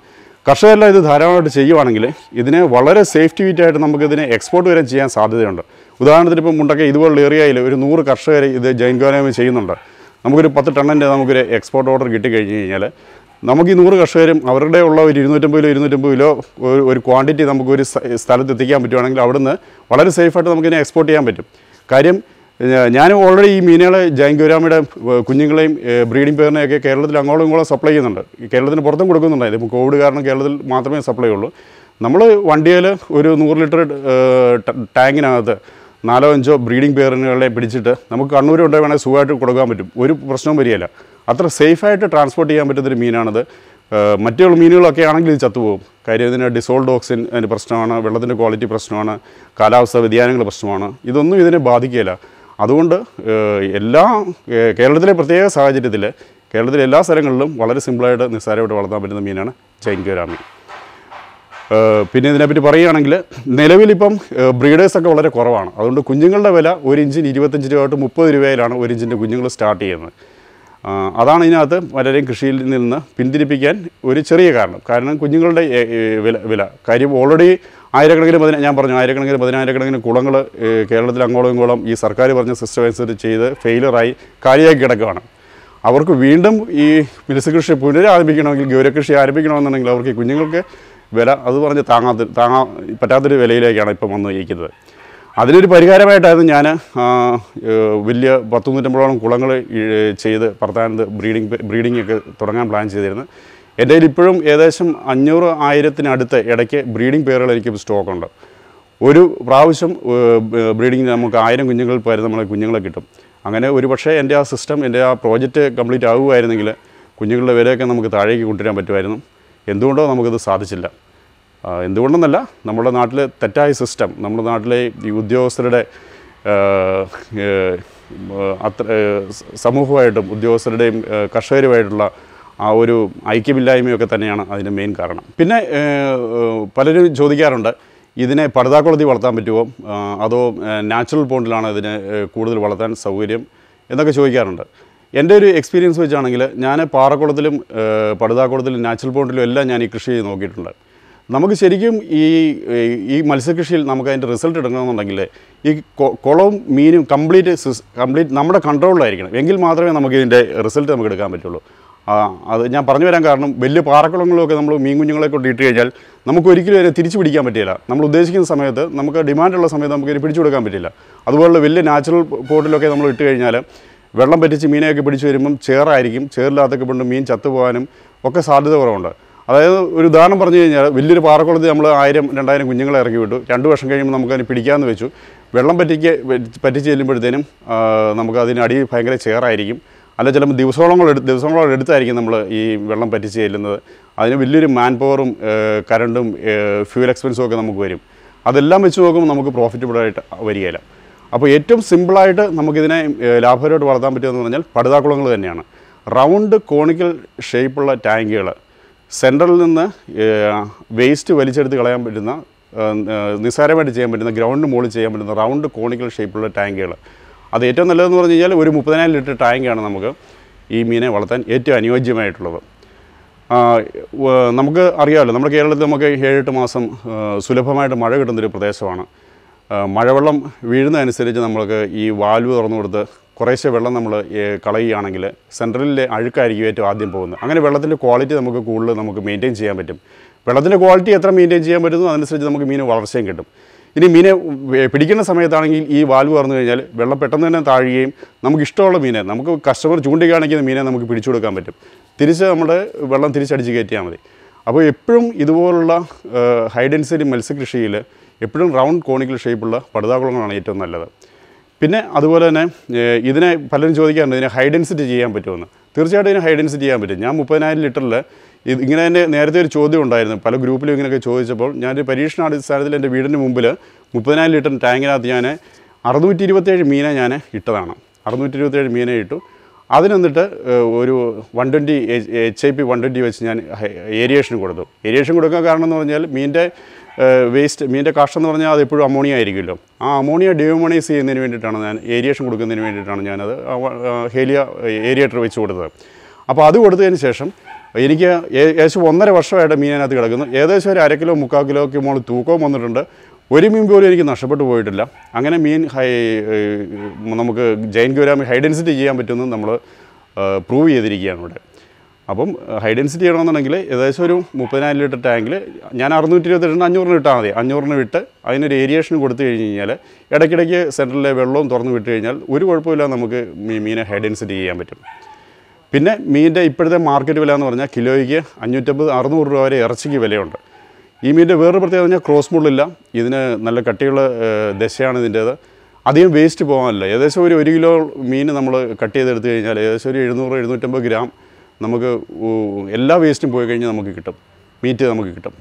കർഷകരെല്ലാം ഇത് ധാരാളമായിട്ട് ചെയ്യുവാണെങ്കിൽ ഇതിനെ വളരെ സേഫ്റ്റി വീറ്റായിട്ട് നമുക്കിതിനെ എക്സ്പോർട്ട് വരെ ചെയ്യാൻ സാധ്യതയുണ്ട് ഉദാഹരണത്തിന് ഇപ്പം മുണ്ടൊക്കെ ഇതുപോലുള്ള ഏരിയയിൽ ഒരു നൂറ് കർഷകർ ഇത് ജൈൻ ഗോനാമി ചെയ്യുന്നുണ്ട് നമുക്കൊരു പത്ത് ടണ്ണിൻ്റെ നമുക്കൊരു എക്സ്പോർട്ട് ഓർഡർ കിട്ടിക്കഴിഞ്ഞ് കഴിഞ്ഞാൽ നമുക്ക് ഈ നൂറ് കർഷകരും അവരുടെ ഉള്ള ഒരു ഇരുന്നൂറ്റമ്പത് കിലോ ഇരുന്നൂറ്റമ്പത് കിലോ ഒരു ഒരു ക്വാണ്ടിറ്റി നമുക്ക് ഒരു സ്ഥ- സ്ഥലത്ത് എത്തിക്കാൻ പറ്റുവാണെങ്കിൽ അവിടുന്ന് വളരെ സേഫായിട്ട് നമുക്കിതിനെ എക്സ്പോർട്ട് ചെയ്യാൻ പറ്റും കാര്യം ഞാ- ഞാൻ ഓൾറെഡി ഈ മീനുകളെ ജൈൻഗുരാമിയുടെ കുഞ്ഞുങ്ങളെയും ബ്രീഡിംഗ് പേരിനെയൊക്കെ കേരളത്തിൽ അങ്ങോളം ഇങ്ങോളം സപ്ലൈ ചെയ്യുന്നുണ്ട് ഈ കേരളത്തിന് പുറത്തും കൊടുക്കുന്നുണ്ടായിരുന്നു ഇപ്പോൾ കോവിഡ് കാരണം കേരളത്തിൽ മാത്രമേ സപ്ലൈ ഉള്ളൂ നമ്മൾ വണ്ടിയിൽ ഒരു നൂറ് ലിറ്റർ ടാങ്കിനകത്ത് നാലോ അഞ്ചോ ബ്രീഡിംഗ് പേറുകളെ പിടിച്ചിട്ട് നമുക്ക് കണ്ണൂർ കൊണ്ട് വേണമെങ്കിൽ സുഖമായിട്ട് കൊടുക്കാൻ പറ്റും ഒരു പ്രശ്നവും വരികയില്ല അത്ര സേഫായിട്ട് ട്രാൻസ്പോർട്ട് ചെയ്യാൻ പറ്റുന്നൊരു മീനാണത് ഏഹ് മറ്റുള്ള മീനുകളൊക്കെ ആണെങ്കിൽ ഇത് ചത്തുപോകും കാര്യം ഇതിന് ഡിസോൾഡ് ഓക്സിൻ അതിന് പ്രശ്നമാണ് വെള്ളത്തിൻ്റെ ക്വാളിറ്റി പ്രശ്നമാണ് കാലാവസ്ഥ വ്യതിയാനങ്ങൾ പ്രശ്നമാണ് ഇതൊന്നും ഇതിനെ ബാധിക്കില്ല അതുകൊണ്ട് ഏഹ് എല്ലാ ഏഹ് കേരളത്തിലെ പ്രത്യേക സാഹചര്യത്തിൽ കേരളത്തിലെ എല്ലാ സ്ഥലങ്ങളിലും വളരെ സിമ്പിളായിട്ട് നിസ്സാരമായിട്ട് വളർത്താൻ പറ്റുന്ന മീനാണ് ചൈൻകോരാമി ഏഹ് പിന്നെ ഇതിനെപ്പറ്റി പറയുകയാണെങ്കിൽ നിലവിലിപ്പം ബ്രീഡേഴ്സൊക്കെ വളരെ കുറവാണ് അതുകൊണ്ട് കുഞ്ഞുങ്ങളുടെ വില ഒരു ഇഞ്ചിന് ഇരുപത്തഞ്ച് രൂപ തൊട്ട് മുപ്പത് രൂപയിലാണ് ഒരു ഇഞ്ചിൻ്റെ കുഞ്ഞുങ്ങൾ സ്റ്റാർട്ട് ചെയ്യുന്നത് ആ, അതാണ് ഇതിനകത്ത് പലരെയും കൃഷിയിൽ നിന്ന് പിന്തിരിപ്പിക്കാൻ ഒരു ചെറിയ കാരണം കാരണം കുഞ്ഞുങ്ങളുടെ ഏ, ഏ, വില വില കാര്യം ഓൾറെഡി ആയിരക്കണക്കിന് പതിന ഞാൻ പറഞ്ഞു ആയിരക്കണക്കിന് പതിനായിരക്കണക്കിന് കുളങ്ങൾ കേരളത്തിൽ അങ്ങോളം ഇങ്ങോളം ഈ സർക്കാർ പറഞ്ഞ സിസ്റ്റം അനുസരിച്ച് ചെയ്ത് ഫെയിലറായി കാലിയാക്കി കിടക്കുകയാണ് അവർക്ക് വീണ്ടും ഈ മിനുസകൃഷി പുനരാരംഭിക്കണമെങ്കിൽ ഗൗരകൃഷി ആരംഭിക്കണമെന്നുണ്ടെങ്കിൽ അവർക്ക് ഈ കുഞ്ഞുങ്ങൾക്ക് വില അത് പറഞ്ഞ് താങ്ങാത്ത താങ്ങാൻ പറ്റാത്തൊരു വിലയിലേക്കാണ് ഇപ്പം വന്നിരിക്കുന്നത് അതിനൊരു പരിഹാരമായിട്ടായിരുന്നു ഞാൻ വലിയ പത്ത് നൂറ്റമ്പതോളം കുളങ്ങൾ ചെയ്ത് ഭർത്താനത്ത് ബ്രീഡിംഗ് ബ്രീഡിംഗ് ഒക്കെ തുടങ്ങാൻ പ്ലാൻ ചെയ്തിരുന്നത് എൻ്റെ കയ്യിൽ ഇപ്പോഴും ഏകദേശം അഞ്ഞൂറ് ആയിരത്തിനടുത്ത് ഇടയ്ക്ക് ബ്രീഡിംഗ് പേരുകൾ എനിക്ക് സ്റ്റോക്കുണ്ട് ഒരു പ്രാവശ്യം ബ്രീഡിങ്ങിന് നമുക്ക് ആയിരം കുഞ്ഞുങ്ങൾ വരെ നമ്മളെ കുഞ്ഞുങ്ങളെ കിട്ടും അങ്ങനെ ഒരു പക്ഷേ എൻ്റെ ആ സിസ്റ്റം എൻ്റെ ആ പ്രോജക്റ്റ് കംപ്ലീറ്റ് ആകുമായിരുന്നെങ്കിൽ കുഞ്ഞുങ്ങളുടെ വിലയൊക്കെ നമുക്ക് താഴേക്ക് കൊണ്ടുവരാൻ പറ്റുമായിരുന്നു എന്തുകൊണ്ടോ നമുക്കത് സാധിച്ചില്ല ആ, എന്തുകൊണ്ടെന്നല്ല നമ്മുടെ നാട്ടിലെ തെറ്റായ സിസ്റ്റം നമ്മുടെ നാട്ടിലെ ഈ ഉദ്യോഗസ്ഥരുടെ ആ, ഏ, അത്ര ഏ, സ- സമൂഹമായിട്ടും ഉദ്യോഗസ്ഥരുടെയും ഏ, കർഷകരുമായിട്ടുള്ള ആ ഒരു ഐക്യമില്ലായ്മയൊക്കെ തന്നെയാണ് അതിൻ്റെ മെയിൻ കാരണം പിന്നെ ഏ, ഏ, പലരും ചോദിക്കാറുണ്ട് ഇതിനെ പടുതാക്കുളത്തിൽ വളർത്താൻ പറ്റുമോ ആ, അതോ നാച്ചുറൽ പോണ്ടിലാണ് ഇതിനെ ഏ, കൂടുതൽ വളർത്താൻ സൗകര്യം എന്നൊക്കെ ചോദിക്കാറുണ്ട് എൻ്റെ ഒരു എക്സ്പീരിയൻസ് വെച്ചാണെങ്കിൽ ഞാൻ പാറക്കുളത്തിലും ഏ, പടുതാക്കുളത്തിലും നാച്ചുറൽ പോണ്ടിലും എല്ലാം ഞാൻ ഈ കൃഷി ചെയ്ത് നോക്കിയിട്ടുണ്ട് നമുക്ക് ശരിക്കും ഈ ഈ- ഈ മത്സ്യകൃഷിയിൽ നമുക്ക് അതിൻ്റെ റിസൾട്ട് എടുക്കണമെന്നുണ്ടെങ്കിൽ ഈ കൊ- കുളവും മീനും കംപ്ലീറ്റ് സിസ് കംപ്ലീറ്റ് നമ്മുടെ കൺട്രോളിലായിരിക്കണം എങ്കിൽ മാത്രമേ നമുക്ക് ഇതിൻ്റെ റിസൾട്ട് നമുക്ക് എടുക്കാൻ പറ്റുള്ളൂ ആ, അത് ഞാൻ പറഞ്ഞു വരാൻ കാരണം വലിയ പാറക്കുളങ്ങളിലൊക്കെ നമ്മൾ മീൻ കുഞ്ഞുങ്ങളെ കൊണ്ട് ഇട്ട് കഴിഞ്ഞാൽ നമുക്ക് ഒരിക്കലും അതിനെ തിരിച്ചു പിടിക്കാൻ പറ്റില്ല നമ്മൾ ഉദ്ദേശിക്കുന്ന സമയത്ത് നമുക്ക് ഡിമാൻഡുള്ള സമയത്ത് നമുക്ക് ഇതിനെ പിടിച്ചു കൊടുക്കാൻ പറ്റില്ല അതുപോലെ വലിയ നാച്ചുറൽ പോട്ടിലൊക്കെ നമ്മൾ ഇട്ട് കഴിഞ്ഞാൽ വെള്ളം പറ്റിച്ച് മീനെയൊക്കെ പിടിച്ചു വരുമ്പം ചേറായിരിക്കും ചേറില്ലാത്തൊക്കെ കൊണ്ട് മീൻ ചത്തുപോകാനും ഒക്കെ സാധ്യത കുറവുണ്ട് അതായത് ഒരു ഉദാഹരണം പറഞ്ഞു കഴിഞ്ഞാൽ വലിയൊരു പാറക്കുളത്തിൽ നമ്മൾ ആയിരം രണ്ടായിരം കുഞ്ഞുങ്ങളെ ഇറക്കി വിട്ടു രണ്ട് വർഷം കഴിയുമ്പോൾ നമുക്കതിന് പിടിക്കാമെന്ന് വെച്ചു വെള്ളം പറ്റിക്ക് പറ്റിച്ച് ചെല്ലുമ്പോഴത്തേനും ആ, നമുക്ക് അതിന് അടി ഭയങ്കര ചേറായിരിക്കും അല്ല ചിലപ്പോൾ ദിവസങ്ങളോളം എടുത്ത് ദിവസങ്ങളോളം എടുത്തായിരിക്കും നമ്മൾ ഈ വെള്ളം പറ്റിച്ച് ചെല്ലുന്നത് അതിന് വലിയൊരു മാൻ പവറും കറണ്ടും ഫ്യൂൽ എക്സ്പെൻസും ഒക്കെ നമുക്ക് വരും അതെല്ലാം വെച്ച് നോക്കുമ്പോൾ നമുക്ക് പ്രോഫിറ്റബിളായിട്ട് വരികയില്ല അപ്പോൾ ഏറ്റവും സിമ്പിളായിട്ട് നമുക്കിതിനെ ഏഹ്, ലാഭകരമായിട്ട് വളർത്താൻ പറ്റുമെന്ന് പറഞ്ഞാൽ പടുതാക്കുളങ്ങൾ തന്നെയാണ് റൗണ്ട് കോണിക്കൽ ഷേപ്പുള്ള ടാങ്കുകൾ സെൻട്രലിൽ നിന്ന് വേസ്റ്റ് വലിച്ചെടുത്ത് കളയാൻ പറ്റുന്ന ഏഹ്, ഏഹ്, നിസ്സാരമായിട്ട് ചെയ്യാൻ പറ്റുന്ന ഗ്രൗണ്ട് മുകളിൽ ചെയ്യാൻ പറ്റുന്ന റൗണ്ട് കോണിക്കൽ ഷേപ്പുള്ള ടാങ്കുകൾ അത് ഏറ്റവും നല്ലതെന്ന് പറഞ്ഞു കഴിഞ്ഞാൽ ഒരു മുപ്പതിനായിരം ലിറ്റർ ടാങ്കാണ് നമുക്ക് ഈ മീനെ വളർത്താൻ ഏറ്റവും അനുയോജ്യമായിട്ടുള്ളത് ആ, വ- നമുക്ക് അറിയാമല്ലോ നമ്മുടെ കേരളത്തിൽ നമുക്ക് ഏഴെട്ട് മാസം ആ, സുലഭമായിട്ട് മഴ കിട്ടുന്നൊരു പ്രദേശമാണ് ആ, മഴവെള്ളം വീഴുന്നതനുസരിച്ച് നമ്മൾക്ക് ഈ വാൽവ് തുറന്നു കൊടുത്ത് കുറേശ്ശെ വെള്ളം നമ്മൾ കളയുകയാണെങ്കിൽ സെൻട്രലിലെ അഴുക്കായിരിക്കും ഏറ്റവും ആദ്യം പോകുന്നത് അങ്ങനെ വെള്ളത്തിൻ്റെ ക്വാളിറ്റി നമുക്ക് കൂടുതൽ നമുക്ക് മെയിൻറ്റെയിൻ ചെയ്യാൻ പറ്റും വെള്ളത്തിൻ്റെ ക്വാളിറ്റി എത്ര മെയിൻറ്റെയിൻ ചെയ്യാൻ പറ്റുന്നു അതനുസരിച്ച് നമുക്ക് മീൻ വളർച്ചയും കിട്ടും ഇനി മീനെ വേ- പിടിക്കുന്ന സമയത്താണെങ്കിൽ ഈ വാൽവ് തുറന്നു കഴിഞ്ഞാൽ വെള്ളം പെട്ടെന്ന് തന്നെ താഴുകയും നമുക്ക് ഇഷ്ടമുള്ള മീനെ നമുക്ക് കസ്റ്റമർ ചൂണ്ടിക്കാണിക്കുന്ന മീനെ നമുക്ക് പിടിച്ചു കൊടുക്കാൻ പറ്റും തിരിച്ച് നമ്മുടെ വെള്ളം തിരിച്ചടിച്ച് കയറ്റിയാൽ മതി അപ്പോൾ എപ്പോഴും ഇതുപോലുള്ള ഹൈ ഡെൻസിറ്റി മത്സ്യകൃഷിയിൽ എപ്പോഴും റൗണ്ട് കോണിക്കൽ ഷേപ്പുള്ള പടുതാകുളങ്ങളാണ് ഏറ്റവും നല്ലത് പിന്നെ അതുപോലെ തന്നെ ഏഹ്, ഇതിനെ പലരും ചോദിക്കാറുണ്ട് ഇതിനെ ഹൈ ഡെൻസിറ്റി ചെയ്യാൻ പറ്റുമെന്ന് തീർച്ചയായിട്ടും ഇതിനെ ഹൈ ഡെൻസിറ്റി ചെയ്യാൻ പറ്റും ഞാൻ മുപ്പതിനായിരം ലിറ്ററിൽ ഇത് ഇങ്ങനെ തന്നെ നേരത്തെ ഒരു ചോദ്യം ഉണ്ടായിരുന്നു പല ഗ്രൂപ്പിലും ഇങ്ങനെയൊക്കെ ചോദിച്ചപ്പോൾ ഞാനൊരു പരീക്ഷണാടിസ്ഥാനത്തിൽ എൻ്റെ വീടിന് മുമ്പിൽ മുപ്പതിനായിരം ലിറ്റർ ടാങ്കിനകത്ത് ഞാൻ അറുന്നൂറ്റി ഇരുപത്തേഴ് മീനെ ഞാൻ ഇട്ടതാണ് അറുന്നൂറ്റി ഇരുപത്തേഴ് മീനെ ഇട്ടു അതിനെന്നിട്ട് ഏഹ്, ഒരു one twenty H I P one twenty വെച്ച് ഞാൻ ഏരിയേഷൻ കൊടുത്തു ഏരിയേഷൻ കൊടുക്കാൻ കാരണം എന്ന് പറഞ്ഞാൽ മീനിൻ്റെ വേസ്റ്റ് മീനിൻ്റെ കാഷ്ടം എന്ന് പറഞ്ഞാൽ അത് എപ്പോഴും അമോണിയ ആയിരിക്കുമല്ലോ ആ അമോണിയ ഡിയോമണൈസ് ചെയ്യുന്നതിന് വേണ്ടിയിട്ടാണ് ഞാൻ ഏരിയേഷൻ കൊടുക്കുന്നതിന് വേണ്ടിയിട്ടാണ് ഞാനത് ആ വ- ആ ഹേലിയ ഏരിയേറ്റർ വെച്ച് കൊടുത്തത് അപ്പോൾ അത് കൊടുത്തതിന് ശേഷം എനിക്ക് ഏ- ഏകദേശം ഒന്നര വർഷമായിട്ട് മീൻ അതിനകത്ത് കിടക്കുന്നു ഏകദേശം ഒരു അര കിലോ മുക്കാൽ കിലോയ്ക്ക് മുകളിൽ തൂക്കവും വന്നിട്ടുണ്ട് ഒരു മീൻ പോലും എനിക്ക് നഷ്ടപ്പെട്ടു പോയിട്ടില്ല അങ്ങനെ മീൻ ഹൈ ഏഹ്, നമുക്ക് ജൈൻ ഗ്രാമി ഹൈ ഡെൻസിറ്റി ചെയ്യാൻ പറ്റുമെന്ന് നമ്മൾ പ്രൂവ് ചെയ്തിരിക്കുകയാണ് ഇവിടെ അപ്പം ഹൈ ഡെൻസിറ്റി ചെയ്യണമെന്നുണ്ടെങ്കിൽ ഏകദേശം ഒരു മുപ്പതിനായിരം ലിറ്റർ ടാങ്കിൽ ഞാൻ അറുന്നൂറ്റി ഇരുപത്തെട്ടിന് അഞ്ഞൂറിന് ഇട്ടാൽ മതി അഞ്ഞൂറിന് വിട്ട് അതിനൊരു ഏരിയേഷൻ കൊടുത്തു കഴിഞ്ഞ് കഴിഞ്ഞാൽ ഇടയ്ക്കിടയ്ക്ക് സെൻറ്ററിലെ വെള്ളവും തുറന്ന് വിട്ട് കഴിഞ്ഞാൽ ഒരു കുഴപ്പമില്ല നമുക്ക് മീ- മീനെ ഹൈ ഡെൻസിറ്റി ചെയ്യാൻ പറ്റും പിന്നെ മീനിൻ്റെ ഇപ്പോഴത്തെ മാർക്കറ്റ് വില എന്ന് പറഞ്ഞാൽ കിലോയ്ക്ക് അഞ്ഞൂറ്റമ്പത് അറുന്നൂറ് രൂപ വരെ ഇറച്ചിക്ക് വിലയുണ്ട് ഈ മീനിൻ്റെ വേറൊരു പ്രത്യേകത പറഞ്ഞാൽ ക്രോസ് മുള്ളില്ല ഇതിന് നല്ല കട്ടിയുള്ള ഏഹ്, ദശയാണ് ഇതിൻ്റേത് അധികം വേസ്റ്റ് പോകാനില്ല ഏകദേശം ഒരു ഒരു കിലോ മീൻ നമ്മൾ കട്ട് ചെയ്തെടുത്ത് കഴിഞ്ഞാൽ ഏകദേശം ഒരു എഴുന്നൂറ് എഴുന്നൂറ്റമ്പത് ഗ്രാം നമുക്ക് ഊ- എല്ലാ വേസ്റ്റും പോയി കഴിഞ്ഞാൽ നമുക്ക് കിട്ടും മീറ്റ് നമുക്ക് കിട്ടും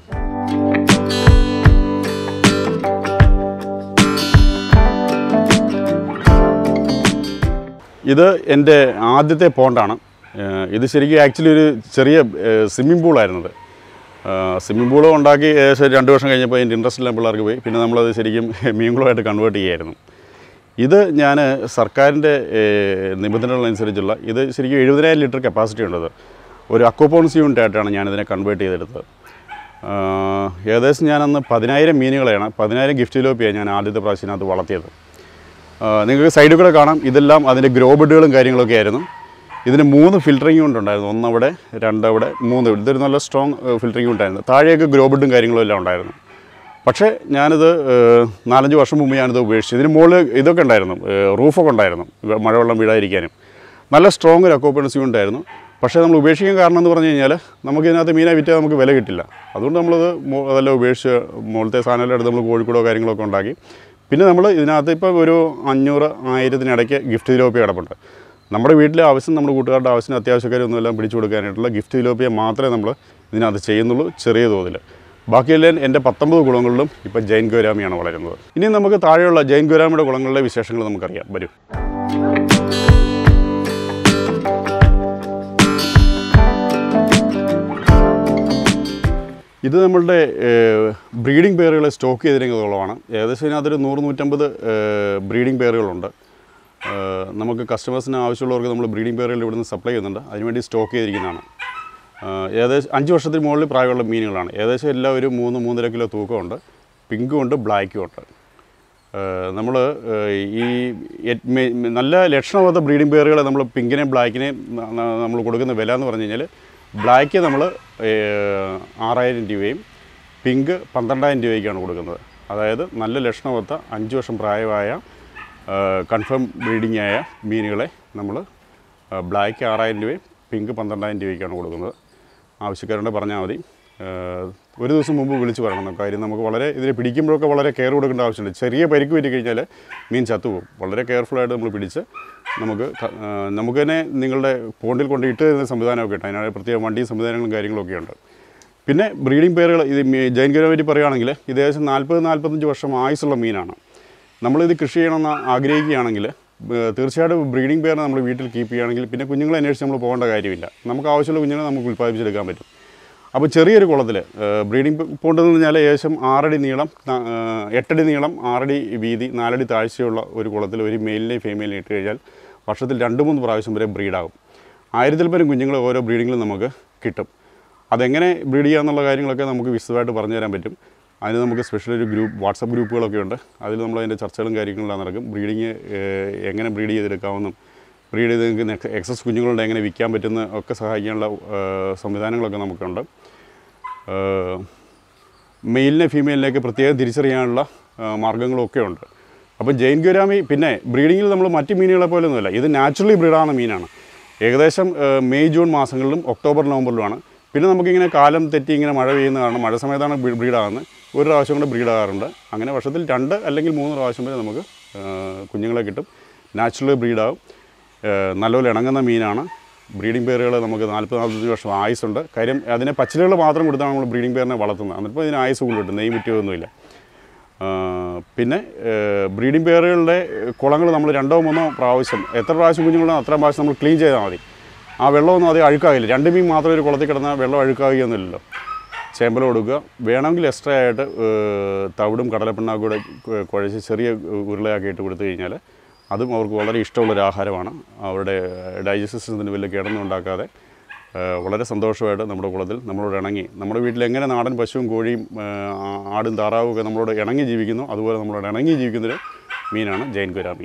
ഇത് എൻ്റെ ആദ്യത്തെ പോണ്ടാണ് ഏഹ് ഇത് ശരിക്കും ആക്ച്വലി ഒരു ചെറിയ സ്വിമ്മിംഗ് പൂളായിരുന്നത് സ്വിമ്മിംഗ് പൂൾ ഉണ്ടാക്കി ഏകദേശം രണ്ട് വർഷം കഴിഞ്ഞപ്പോൾ അതിൻ്റെ ഇൻട്രസ്റ്റ് എല്ലാം പിള്ളേർക്ക് പോയി പിന്നെ നമ്മളത് ശരിക്കും മീൻകുളമായിട്ട് കൺവേർട്ട് ചെയ്യായിരുന്നു ഇത് ഞാൻ സർക്കാരിൻ്റെ നിബന്ധനകളനുസരിച്ചുള്ള ഇത് ശരിക്കും എഴുപതിനായിരം ലിറ്റർ കപ്പാസിറ്റി ഉള്ളത് ഒരു അക്വപോൺസ് യൂണിറ്റ് ആയിട്ടാണ് ഞാനിതിനെ കൺവേർട്ട് ചെയ്തെടുത്തത് ആഹ് ഏകദേശം ഞാനന്ന് പതിനായിരം മീനുകളെയാണ് പതിനായിരം ഗിഫ്റ്റ് ലോപ്പിയാണ് ഞാൻ ആദ്യത്തെ പ്രാവശ്യത്തിനകത്ത് വളർത്തിയത് ആ, നിങ്ങൾക്ക് സൈഡിൽ കൂടെ കാണാം ഇതെല്ലാം അതിൻ്റെ ഗ്രോ ബെഡുകളും കാര്യങ്ങളൊക്കെ ആയിരുന്നു ഇതിന് മൂന്ന് ഫിൽറ്ററിംഗ് യൂണിറ്റ് ഉണ്ടായിരുന്നു ഒന്നവിടെ രണ്ടവിടെ മൂന്ന് ഇവിടെ. ഇതൊരു നല്ല സ്ട്രോങ് ഫിൽറ്ററിംഗ് യൂണിറ്റ് ആയിരുന്നു താഴെയൊക്കെ ഗ്രോ ബെഡും കാര്യങ്ങളും എല്ലാം ഉണ്ടായിരുന്നു പക്ഷേ ഞാനിത് ഏഹ്, നാലഞ്ച് വർഷം മുമ്പ് ഞാനിത് ഉപേക്ഷിച്ചു ഇതിന് മുകളിൽ ഇതൊക്കെ ഉണ്ടായിരുന്നു ഏഹ്, റൂഫൊക്കെ ഉണ്ടായിരുന്നു വെ- മഴവെള്ളം വീഴാതിരിക്കാനും നല്ല സ്ട്രോങ് ഒരു അക്കോപ്പൻസി യൂണിറ്റ് ആയിരുന്നു പക്ഷേ നമ്മൾ ഉപേക്ഷിക്കാൻ കാരണം എന്ന് പറഞ്ഞു കഴിഞ്ഞാൽ നമുക്ക് ഇതിനകത്ത് മീനെ വിറ്റാൽ നമുക്ക് വില കിട്ടില്ല അതുകൊണ്ട് നമ്മളത് മോ- അതെല്ലാം ഉപേക്ഷിച്ച് മുകളിലത്തെ സാധനമെല്ലാം എടുത്ത് നമ്മൾ കോഴിക്കോടോ കാര്യങ്ങളൊക്കെ ഉണ്ടാക്കി പിന്നെ നമ്മൾ ഇതിനകത്ത് ഇപ്പോൾ ഒരു അഞ്ഞൂറ് ആയിരത്തിനിടയ്ക്ക് ഗിഫ്റ്റ് തിലോപ്പിയ കിടപ്പുണ്ട് നമ്മുടെ വീട്ടിലെ ആവശ്യം നമ്മുടെ കൂട്ടുകാരുടെ ആവശ്യത്തിന് അത്യാവശ്യക്കാരൊന്നും എല്ലാം പിടിച്ചു കൊടുക്കാനായിട്ടുള്ള ഗിഫ്റ്റ് തിലോപ്പിയ മാത്രമേ നമ്മൾ ഇതിനകത്ത് ചെയ്യുന്നുള്ളൂ ചെറിയ തോതിൽ ബാക്കിയെല്ലാം എൻ്റെ പത്തൊമ്പത് കുളങ്ങളിലും ഇപ്പോൾ ജൈൻ ഗോരാമിയാണ് വളരുന്നത് ഇനി നമുക്ക് താഴെയുള്ള ജൈൻ ഗോരാമിയുടെ കുളങ്ങളിലെ വിശേഷങ്ങൾ നമുക്കറിയാം വരും ഇത് നമ്മളുടെ ബ്രീഡിംഗ് പെയറുകളെ സ്റ്റോക്ക് ചെയ്തിരിക്കുന്ന കുളമാണ് ഏകദേശം ഇതിനകത്തൊരു നൂറ് നൂറ്റമ്പത് ബ്രീഡിംഗ് പെയറുകളുണ്ട് ഏഹ് നമുക്ക് കസ്റ്റമേഴ്സിന് ആവശ്യമുള്ളവർക്ക് നമ്മൾ ബ്രീഡിംഗ് പെയറുകൾ ഇവിടുന്ന് സപ്ലൈ ചെയ്യുന്നുണ്ട് അതിനുവേണ്ടി സ്റ്റോക്ക് ചെയ്തിരിക്കുന്നതാണ് ഏഹ് ഏകദേശം അഞ്ച് വർഷത്തിന് മുകളിൽ പ്രായമുള്ള മീനുകളാണ് ഏകദേശം എല്ലാം ഒരു മൂന്ന് മൂന്നര കിലോ തൂക്കമുണ്ട് പിങ്കും ഉണ്ട് ബ്ലാക്കും ഉണ്ട് നമ്മൾ ഈ എറ്റ് മെ- നല്ല ലക്ഷണമൊത്ത ബ്രീഡിംഗ് പെയറുകളെ നമ്മൾ പിങ്കിനെയും ബ്ലാക്കിനെയും നമ്മൾ കൊടുക്കുന്ന വില എന്ന് പറഞ്ഞു കഴിഞ്ഞാൽ ബ്ലാക്ക് നമ്മൾ ആറായിരം രൂപയും പിങ്ക് പന്ത്രണ്ടായിരം രൂപയ്ക്കാണ് കൊടുക്കുന്നത് അതായത് നല്ല ലക്ഷണമൊത്ത അഞ്ച് വർഷം പ്രായമായ കൺഫേം ബ്രീഡിംഗ് ആയ മീനുകളെ നമ്മൾ ബ്ലാക്ക് ആറായിരം രൂപയും പിങ്ക് പന്ത്രണ്ടായിരം രൂപയ്ക്കാണ് കൊടുക്കുന്നത് ആവശ്യക്കാരുണ്ട് പറഞ്ഞാൽ മതി ഏഹ് ഒരു ദിവസം മുമ്പ് വിളിച്ച് പറയണം കാര്യം നമുക്ക് വളരെ ഇതിനെ പിടിക്കുമ്പോഴൊക്കെ വളരെ കെയർ കൊടുക്കേണ്ട ആവശ്യമുണ്ട് ചെറിയ പരിക്ക് പറ്റി കഴിഞ്ഞാൽ മീൻ ചത്തുപോകും വളരെ കെയർഫുള്ളായിട്ട് നമ്മൾ പിടിച്ച് നമുക്ക് ക- ഏഹ് നമുക്ക് തന്നെ നിങ്ങളുടെ പോണ്ടിൽ കൊണ്ട് ഇട്ട് തരുന്ന സംവിധാനമൊക്കെ ഉണ്ട് അതിനാണ് പ്രത്യേക വണ്ടിയും സംവിധാനങ്ങളും കാര്യങ്ങളൊക്കെ ഉണ്ട് പിന്നെ ബ്രീഡിംഗ് പെയറുകൾ ഇത് മീ- ജൈൻ ഗിനെ പറ്റി പറയുകയാണെങ്കിൽ ഇത് ഏകദേശം നാൽപ്പത് നാൽപ്പത്തഞ്ച് വർഷം ആയുസുള്ള മീനാണ് നമ്മളിത് കൃഷി ചെയ്യണമെന്ന് ആഗ്രഹിക്കുകയാണെങ്കിൽ ഏഹ് തീർച്ചയായിട്ടും ബ്രീഡിംഗ് പെയറിനെ നമ്മൾ വീട്ടിൽ കീപ്പ് ചെയ്യുകയാണെങ്കിൽ പിന്നെ കുഞ്ഞുങ്ങളെ അന്വേഷിച്ച് നമ്മൾ പോകേണ്ട കാര്യമില്ല നമുക്ക് ആവശ്യമുള്ള കുഞ്ഞുങ്ങളെ നമുക്ക് ഉൽപ്പാദിപ്പിച്ചെടുക്കാൻ പറ്റും അപ്പോൾ ചെറിയൊരു കുളത്തിൽ ബ്രീഡിംഗ് പോണ്ട് എന്ന് പറഞ്ഞാൽ ഏകദേശം ആറടി നീളം ന- ഏഹ് എട്ടടി നീളം ആറടി വീതി നാലടി താഴ്ചയുള്ള ഒരു കുളത്തിൽ ഒരു മെയിലിനെയും ഫീമെയിലിനെ ഇട്ട് കഴിഞ്ഞാൽ വർഷത്തിൽ രണ്ട് മൂന്ന് പ്രാവശ്യം വരെ ബ്രീഡാകും ആയിരത്തിൽ പരം കുഞ്ഞുങ്ങൾ ഓരോ ബ്രീഡിങ്ങിലും നമുക്ക് കിട്ടും അതെങ്ങനെ ബ്രീഡ് ചെയ്യാന്നുള്ള കാര്യങ്ങളൊക്കെ നമുക്ക് വിശദമായിട്ട് പറഞ്ഞു തരാൻ പറ്റും അതിന് നമുക്ക് സ്പെഷ്യൽ ഒരു ഗ്രൂപ്പ് വാട്സപ്പ് ഗ്രൂപ്പുകളൊക്കെ ഉണ്ട് അതിൽ നമ്മൾ അതിൻ്റെ ചർച്ചകളും കാര്യങ്ങളെല്ലാം നടക്കും ബ്രീഡിങ് എങ്ങനെ ബ്രീഡ് ചെയ്തെടുക്കാമെന്നും ബ്രീഡ് ചെയ്ത് നിങ്ങൾക്ക് എക്സസ് കുഞ്ഞുങ്ങളുടെ എങ്ങനെ വിൽക്കാൻ പറ്റുന്ന ഒക്കെ സഹായിക്കാനുള്ള ഏഹ്, സംവിധാനങ്ങളൊക്കെ നമുക്കുണ്ട് ഏഹ്, മെയിലിനെ ഫീമെയിലിനെയൊക്കെ പ്രത്യേകം തിരിച്ചറിയാനുള്ള ആ, മാർഗ്ഗങ്ങളൊക്കെ ഉണ്ട് അപ്പം ജെയിൻ ഗുരാമി പിന്നെ ബ്രീഡിങ്ങിൽ നമ്മൾ മറ്റ് മീനുകളെ പോലെയൊന്നുമല്ല ഇത് നാച്ചുറലി ബ്രീഡാകുന്ന മീനാണ് ഏകദേശം ആ, മെയ് ജൂൺ മാസങ്ങളിലും ഒക്ടോബർ നവംബറിലുമാണ് പിന്നെ നമുക്കിങ്ങനെ കാലം തെറ്റി ഇങ്ങനെ മഴ പെയ്യുന്ന കാരണം മഴ സമയത്താണ് ബ്രീ- ബ്രീഡാകുന്നത് ഒരു പ്രാവശ്യം കൂടെ ബ്രീഡാകാറുണ്ട് അങ്ങനെ വർഷത്തിൽ രണ്ട് അല്ലെങ്കിൽ മൂന്ന് പ്രാവശ്യം വരെ നമുക്ക് ആ, കുഞ്ഞുങ്ങളെ കിട്ടും നാച്ചുറലി ബ്രീഡാകും നല്ലപോലെ ഇണങ്ങുന്ന മീനാണ് ബ്രീഡിംഗ് പേറുകൾ നമുക്ക് നാൽപ്പത് നാൽപ്പത്തഞ്ച് വർഷം ആയുസുണ്ട് കാര്യം അതിനെ പച്ചിലകൾ മാത്രം കൊടുത്താണ് നമ്മൾ ബ്രീഡിംഗ് പേരിനെ വളർത്തുന്നത് എന്നിട്ടിപ്പോൾ ഇതിന് ആയുസ് കൂടുതൽ കിട്ടും നെയ്യ് വിറ്റുമൊന്നുമില്ല ആ, പിന്നെ ബ്രീഡിംഗ് പെയറുകളുടെ കുളങ്ങൾ നമ്മൾ രണ്ടോ മൂന്നോ പ്രാവശ്യം എത്ര പ്രാവശ്യം കുഞ്ഞുങ്ങളോ അത്ര പ്രാവശ്യം നമ്മൾ ക്ലീൻ ചെയ്താൽ മതി ആ വെള്ളമൊന്നും അത് അഴുക്കാകില്ല രണ്ട് മീൻ മാത്രം ഒരു കുളത്തിൽ കിടന്നാൽ വെള്ളം അഴുക്കാകുകയൊന്നുമില്ലല്ലോ ചേമ്പല കൊടുക്കുക വേണമെങ്കിൽ എക്സ്ട്രാ ആയിട്ട് ഏഹ്, തവിടും കടലപ്പിണ്ണാക്കും കൂടെ കു- കുഴച്ച് ചെറിയ ഉരുളയാക്കി ഇട്ട് കൊടുത്തു കഴിഞ്ഞാൽ അതും അവർക്ക് വളരെ ഇഷ്ടമുള്ളൊരു ആഹാരമാണ് അവരുടെ ഡൈജസ്റ്റ് സിസ്റ്റത്തിന് വലിയ കേടൊന്നും ഉണ്ടാക്കാതെ ഏഹ് വളരെ സന്തോഷമായിട്ട് നമ്മുടെ കുളത്തിൽ നമ്മളോട് ഇണങ്ങി നമ്മുടെ വീട്ടിൽ എങ്ങനെ നാടൻ പശുവും കോഴിയും ഏഹ് ആ- ആടും താറാവും ഒക്കെ നമ്മളോട് ഇണങ്ങി ജീവിക്കുന്നു അതുപോലെ നമ്മളോട് ഇണങ്ങി ജീവിക്കുന്നൊരു മീനാണ് ജൈൻ ഗുരാമി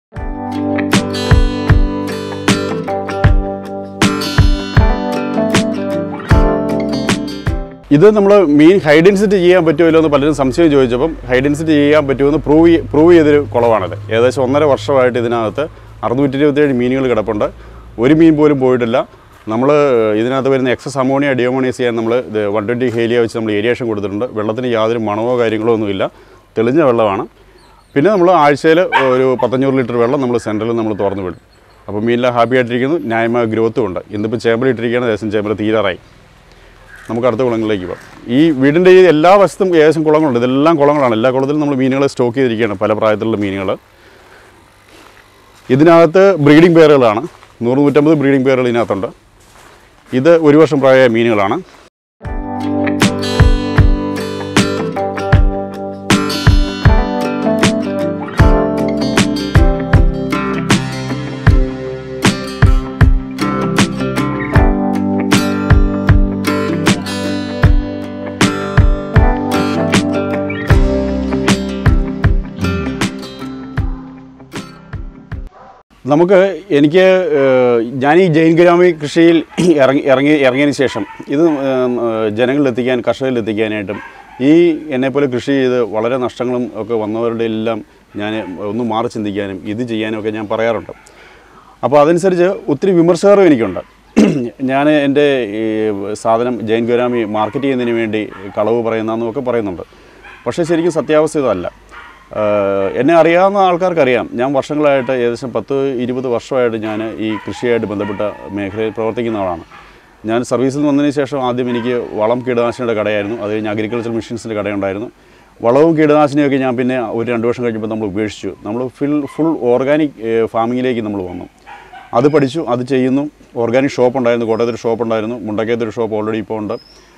ഇത് നമ്മൾ മീൻ ഹൈഡൻസിറ്റി ചെയ്യാൻ പറ്റുമല്ലോ എന്ന് പലരും സംശയം ചോദിച്ചപ്പം ഹൈഡൻസിറ്റി ചെയ്യാൻ പറ്റുമെന്ന് പ്രൂവ് പ്രൂവ് ചെയ്തൊരു കുളമാണിത് ഏകദേശം ഒന്നര വർഷമായിട്ട് ഇതിനകത്ത് അറുന്നൂറ്റി ഇരുപത്തേഴ് മീനുകൾ കിടപ്പുണ്ട് ഒരു മീൻ പോലും പോയിട്ടില്ല നമ്മൾ ഇതിനകത്ത് വരുന്ന എക്സസ് അമോണിയ ഡിയോമോണിയസ് ചെയ്യാൻ നമ്മൾ ഇത് വൺ ട്വൻറ്റി ഹേലിയ വെച്ച് നമ്മൾ ഏരിയേഷൻ കൊടുത്തിട്ടുണ്ട് വെള്ളത്തിന് യാതൊരു മണമോ കാര്യങ്ങളോ ഒന്നുമില്ല തെളിഞ്ഞ വെള്ളമാണ് പിന്നെ നമ്മൾ ആഴ്ചയിൽ ഒരു പത്തഞ്ഞൂറ് ലിറ്റർ വെള്ളം നമ്മൾ സെൻറ്ററിൽ നമ്മൾ തുറന്നു വിടും അപ്പോൾ മീനെല്ലാം ഹാപ്പി ആയിട്ടിരിക്കുന്നു ന്യായമായ ഗ്രോത്തും ഉണ്ട് ഇന്നിപ്പോൾ ചേമ്പലിട്ടിരിക്കുകയാണ് ഏകദേശം ചേമ്പൽ തീരാറായി നമുക്ക് അടുത്ത കുളങ്ങളിലേക്ക് പോകാം ഈ വീടിൻ്റെ ഈ എല്ലാ വശത്തും ഏകദേശം കുളങ്ങളുണ്ട് ഇതെല്ലാം കുളങ്ങളാണ് എല്ലാ കുളത്തിലും നമ്മൾ മീനുകളെ സ്റ്റോക്ക് ചെയ്തിരിക്കുകയാണ് പല പ്രായത്തിലുള്ള മീനുകൾ ഇതിനകത്ത് ബ്രീഡിംഗ് പെയറുകളാണ് നൂറ് നൂറ്റമ്പത് ബ്രീഡിംഗ് പെയറുകൾ ഇതിനകത്തുണ്ട് ഇത് ഒരു വർഷം പ്രായമായ മീനുകളാണ് നമുക്ക് എനിക്ക് ഏഹ്, ഞാൻ ഈ ജൈൻ ഗ്രാമി കൃഷിയിൽ ഇറങ്ങി ഇറങ്ങി ഇറങ്ങിയതിന് ശേഷം ഇത് ഏഹ്, ജനങ്ങളിലെത്തിക്കാൻ കർഷകരിലെത്തിക്കാനായിട്ടും ഈ എന്നെപ്പോലെ കൃഷി ചെയ്ത് വളരെ നഷ്ടങ്ങളും ഒക്കെ വന്നവരുടെ എല്ലാം ഞാൻ ഒന്ന് മാറി ചിന്തിക്കാനും ഇത് ചെയ്യാനും ഒക്കെ ഞാൻ പറയാറുണ്ട് അപ്പോൾ അതനുസരിച്ച് ഒത്തിരി വിമർശകരും എനിക്കുണ്ട് ഞാൻ എൻ്റെ ഈ സാധനം ജൈൻ ഗുരാമി മാർക്കറ്റ് ചെയ്യുന്നതിന് വേണ്ടി കളവ് പറയുന്നതെന്നൊക്കെ പറയുന്നുണ്ട് പക്ഷേ ശരിക്കും സത്യാവസ്ഥ ഇതല്ല ആഹ് എന്നെ അറിയാവുന്ന ആൾക്കാർക്കറിയാം ഞാൻ വർഷങ്ങളായിട്ട് ഏകദേശം പത്ത് ഇരുപത് വർഷമായിട്ട് ഞാൻ ഈ കൃഷിയായിട്ട് ബന്ധപ്പെട്ട മേഖലയിൽ പ്രവർത്തിക്കുന്ന ആളാണ് ഞാൻ സർവീസിൽ നിന്ന് വന്നതിന് ശേഷം ആദ്യം എനിക്ക് വളം കീടനാശിനിയുടെ കടയായിരുന്നു അത് കഴിഞ്ഞ് അഗ്രികൾച്ചർ മെഷീൻസിൻ്റെ കടയുണ്ടായിരുന്നു വളവും കീടനാശിനിയൊക്കെ ഞാൻ പിന്നെ ഒരു രണ്ട് വർഷം കഴിഞ്ഞപ്പോൾ നമ്മൾ ഉപേക്ഷിച്ചു നമ്മൾ ഫുൾ ഫുൾ ഓർഗാനിക് ഫാമിങ്ങിലേക്ക് നമ്മൾ വന്നു അത് പഠിച്ചു അത് ചെയ്യുന്നു ഓർഗാനിക് ഷോപ്പ് ഉണ്ടായിരുന്നു കോട്ടയത്തൊരു ഷോപ്പ് ഉണ്ടായിരുന്നു മുണ്ടക്കയത്തൊരു ഷോപ്പ് ഓൾറെഡി ഇപ്പോൾ ഉണ്ട്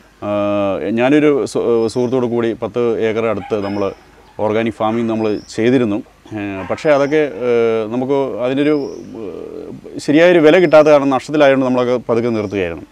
ആഹ് ഞാനൊരു സു- സുഹൃത്തോട് കൂടി പത്ത് ഏക്കർ അടുത്ത് നമ്മൾ ഓർഗാനിക് ഫാമിംഗ് നമ്മൾ ചെയ്തിരുന്നു ഏഹ് പക്ഷേ അതൊക്കെ ഏഹ് നമുക്ക് അതിനൊരു ഏഹ് ശരിയായൊരു വില കിട്ടാത്ത കാരണം നഷ്ടത്തിലായതുകൊണ്ട് നമ്മളൊക്കെ പതുക്കെ നിർത്തുകയായിരുന്നു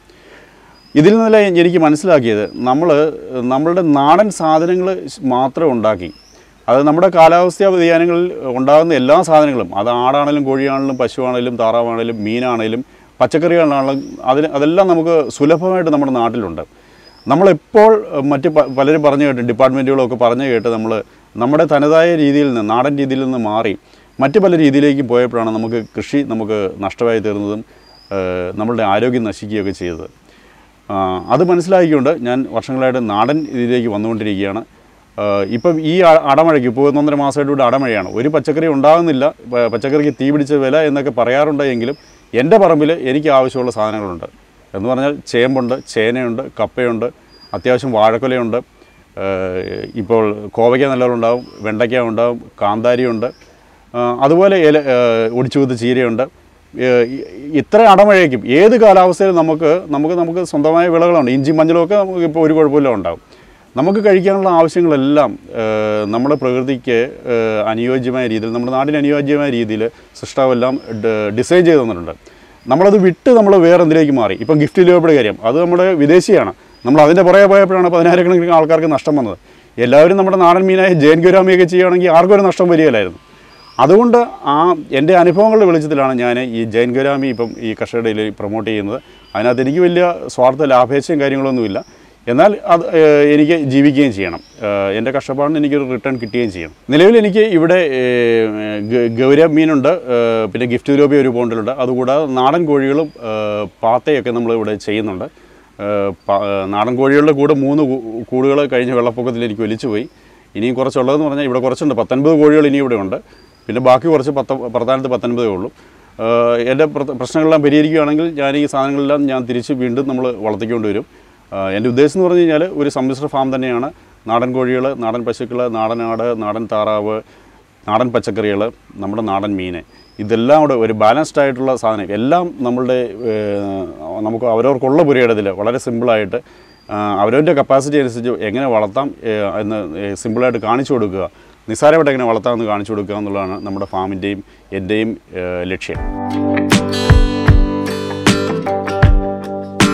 ഇതിൽ നിന്നല്ല എനിക്ക് മനസ്സിലാക്കിയത് നമ്മൾ നമ്മളുടെ നാടൻ സാധനങ്ങൾ മാത്രം ഉണ്ടാക്കി അത് നമ്മുടെ കാലാവസ്ഥാ വ്യതിയാനങ്ങളിൽ ഉണ്ടാകുന്ന എല്ലാ സാധനങ്ങളും അത് ആടാണെങ്കിലും കോഴിയാണെങ്കിലും പശുവാണെങ്കിലും താറാവാണെങ്കിലും മീനാണെങ്കിലും പച്ചക്കറികളാണെങ്കിലും അതിന് അതെല്ലാം നമുക്ക് സുലഭമായിട്ട് നമ്മുടെ നാട്ടിലുണ്ട് നമ്മളെപ്പോൾ ഏഹ്, മറ്റ് പ- പലരും പറഞ്ഞു കേട്ട് ഡിപ്പാർട്ട്മെൻറ്റുകളൊക്കെ പറഞ്ഞു കേട്ട് നമ്മൾ നമ്മുടെ തനതായ രീതിയിൽ നിന്ന് നാടൻ രീതിയിൽ നിന്ന് മാറി മറ്റ് പല രീതിയിലേക്ക് പോയപ്പോഴാണ് നമുക്ക് കൃഷി നമുക്ക് നഷ്ടമായി തീർന്നതും ഏഹ്, നമ്മളുടെ ആരോഗ്യം നശിക്കുകയൊക്കെ ചെയ്തത് ആ, അത് മനസ്സിലാക്കിക്കൊണ്ട് ഞാൻ വർഷങ്ങളായിട്ട് നാടൻ ഇതിലേക്ക് വന്നുകൊണ്ടിരിക്കുകയാണ് ആ, ഇപ്പം ഈ അ- അടമഴയ്ക്ക് ഇപ്പോൾ ഒന്നൊന്നര മാസമായിട്ട് ഇവിടെ അടമഴയാണ് ഒരു പച്ചക്കറി ഉണ്ടാകുന്നില്ല പ- പച്ചക്കറിക്ക് തീ പിടിച്ച വില എന്നൊക്കെ പറയാറുണ്ട് എങ്കിലും എൻ്റെ പറമ്പിൽ എനിക്ക് ആവശ്യമുള്ള സാധനങ്ങളുണ്ട് എന്ന് പറഞ്ഞാൽ ചേമ്പുണ്ട് ചേനയുണ്ട് കപ്പയുണ്ട് അത്യാവശ്യം വാഴക്കൊലയുണ്ട് ആ, ഇപ്പോൾ കോവയ്ക്ക നല്ലപോലെ ഉണ്ടാവും വെണ്ടയ്ക്ക ഉണ്ടാവും കാന്താരിയുണ്ട് ആ, അതുപോലെ ഇല ഒടിച്ചുകൂത്ത് ചീരയുണ്ട് ഏഹ് ഇ- ഇത്ര അടമഴയ്ക്കും ഏത് കാലാവസ്ഥയിലും നമുക്ക് നമുക്ക് നമുക്ക് സ്വന്തമായ വിളകളുണ്ട് ഇഞ്ചി മഞ്ഞളുമൊക്കെ നമുക്ക് ഇപ്പോൾ ഒരു കുഴപ്പമില്ല ഉണ്ടാവും നമുക്ക് കഴിക്കാനുള്ള ആവശ്യങ്ങളെല്ലാം ഏഹ് നമ്മുടെ പ്രകൃതിക്ക് ഏഹ് അനുയോജ്യമായ രീതിയിൽ നമ്മുടെ നാടിന് അനുയോജ്യമായ രീതിയിൽ സൃഷ്ടാവെല്ലാം ഡ- ഡിസൈൻ ചെയ്ത് തന്നിട്ടുണ്ട് നമ്മളത് വിട്ട് നമ്മൾ വേറെ എന്തിലേക്ക് മാറി ഇപ്പം ഗിഫ്റ്റ് ലിയോയുടെ കാര്യം അത് നമ്മുടെ വിദേശിയാണ് നമ്മൾ അതിൻ്റെ പുറകെ പോയപ്പോഴാണ് പതിനായിരക്കണക്കിന് ആൾക്കാർക്ക് നഷ്ടം വന്നത് എല്ലാവരും നമ്മുടെ നാടൻ മീനായ ജയൻ ഗുരാമിയൊക്കെ ചെയ്യുകയാണെങ്കിൽ ആർക്കും ഒരു നഷ്ടം വരികയില്ലായിരുന്നു അതുകൊണ്ട് ആ എൻ്റെ അനുഭവങ്ങളുടെ വെളിച്ചത്തിലാണ് ഞാൻ ഈ ജൈൻ ഗരാമി ഇപ്പം ഈ കർഷകരുടെ ഇടയിൽ പ്രൊമോട്ട് ചെയ്യുന്നത് അതിനകത്ത് എനിക്ക് വലിയ സ്വാർത്ഥ ലാഭേച്ഛയും കാര്യങ്ങളൊന്നുമില്ല എന്നാൽ അത് ഏഹ്, എനിക്ക് ജീവിക്കുകയും ചെയ്യണം ഏഹ്, എൻ്റെ കഷ്ടപ്പാടിന് എനിക്കൊരു റിട്ടേൺ കിട്ടുകയും ചെയ്യണം നിലവിൽ എനിക്ക് ഇവിടെ ഏഹ്, ഗ- ഗൗര മീനുണ്ട് ഏഹ്, പിന്നെ ഗിഫ്റ്റ് യൂരോപ്പി ഒരു പോണ്ടിലുണ്ട് അതുകൂടാതെ നാടൻ കോഴികളും ഏഹ്, പാത്തയൊക്കെ നമ്മൾ ഇവിടെ ചെയ്യുന്നുണ്ട് ഏഹ്, പ- ഏഹ്, നാടൻ കോഴികളുടെ കൂടെ മൂന്ന് കൂടുകൾ കഴിഞ്ഞ വെള്ളപ്പൊക്കത്തിൽ എനിക്ക് ഒലിച്ചു പോയി ഇനിയും കുറച്ചുള്ളതെന്ന് പറഞ്ഞാൽ ഇവിടെ കുറച്ചുണ്ട് പത്തൊൻപത് കോഴികൾ ഇനി ഇവിടെ ഉണ്ട് പിന്നെ ബാക്കി കുറച്ച് പത്ത പ്രധാനത്ത് പത്തൊൻപതേ ഉള്ളൂ ഏഹ് എൻ്റെ പ്ര- പ്രശ്നങ്ങളെല്ലാം പരിഹരിക്കുകയാണെങ്കിൽ ഞാൻ ഈ സാധനങ്ങളെല്ലാം ഞാൻ തിരിച്ച് വീണ്ടും നമ്മൾ വളർത്തിക്കൊണ്ട് വരും ഏഹ് എൻ്റെ ഉദ്ദേശം എന്ന് പറഞ്ഞു കഴിഞ്ഞാൽ ഒരു സമ്മിശ്ര ഫാം തന്നെയാണ് നാടൻ കോഴികൾ നാടൻ പശുക്കൾ നാടൻ ആട് നാടൻ താറാവ് നാടൻ പച്ചക്കറികൾ നമ്മുടെ നാടൻ മീൻ ഇതെല്ലാം കൂടെ ഒരു ബാലൻസ്ഡ് ആയിട്ടുള്ള സാധനം എല്ലാം നമ്മളുടെ ഏഹ്, നമുക്ക് അവരവർക്കുള്ള പുരയിടത്തിൽ വളരെ സിമ്പിളായിട്ട് അവരവൻ്റെ കപ്പാസിറ്റി അനുസരിച്ച് എങ്ങനെ വളർത്താം ഏഹ്, എന്ന് ഏഹ്, സിമ്പിളായിട്ട് കാണിച്ചു കൊടുക്കുക നിസ്സാരമായിട്ട് എങ്ങനെ വളർത്താമെന്ന് കാണിച്ചു കൊടുക്കുക എന്നുള്ളതാണ് നമ്മുടെ ഫാമിൻ്റെയും എൻ്റെയും ഏഹ്, ലക്ഷ്യം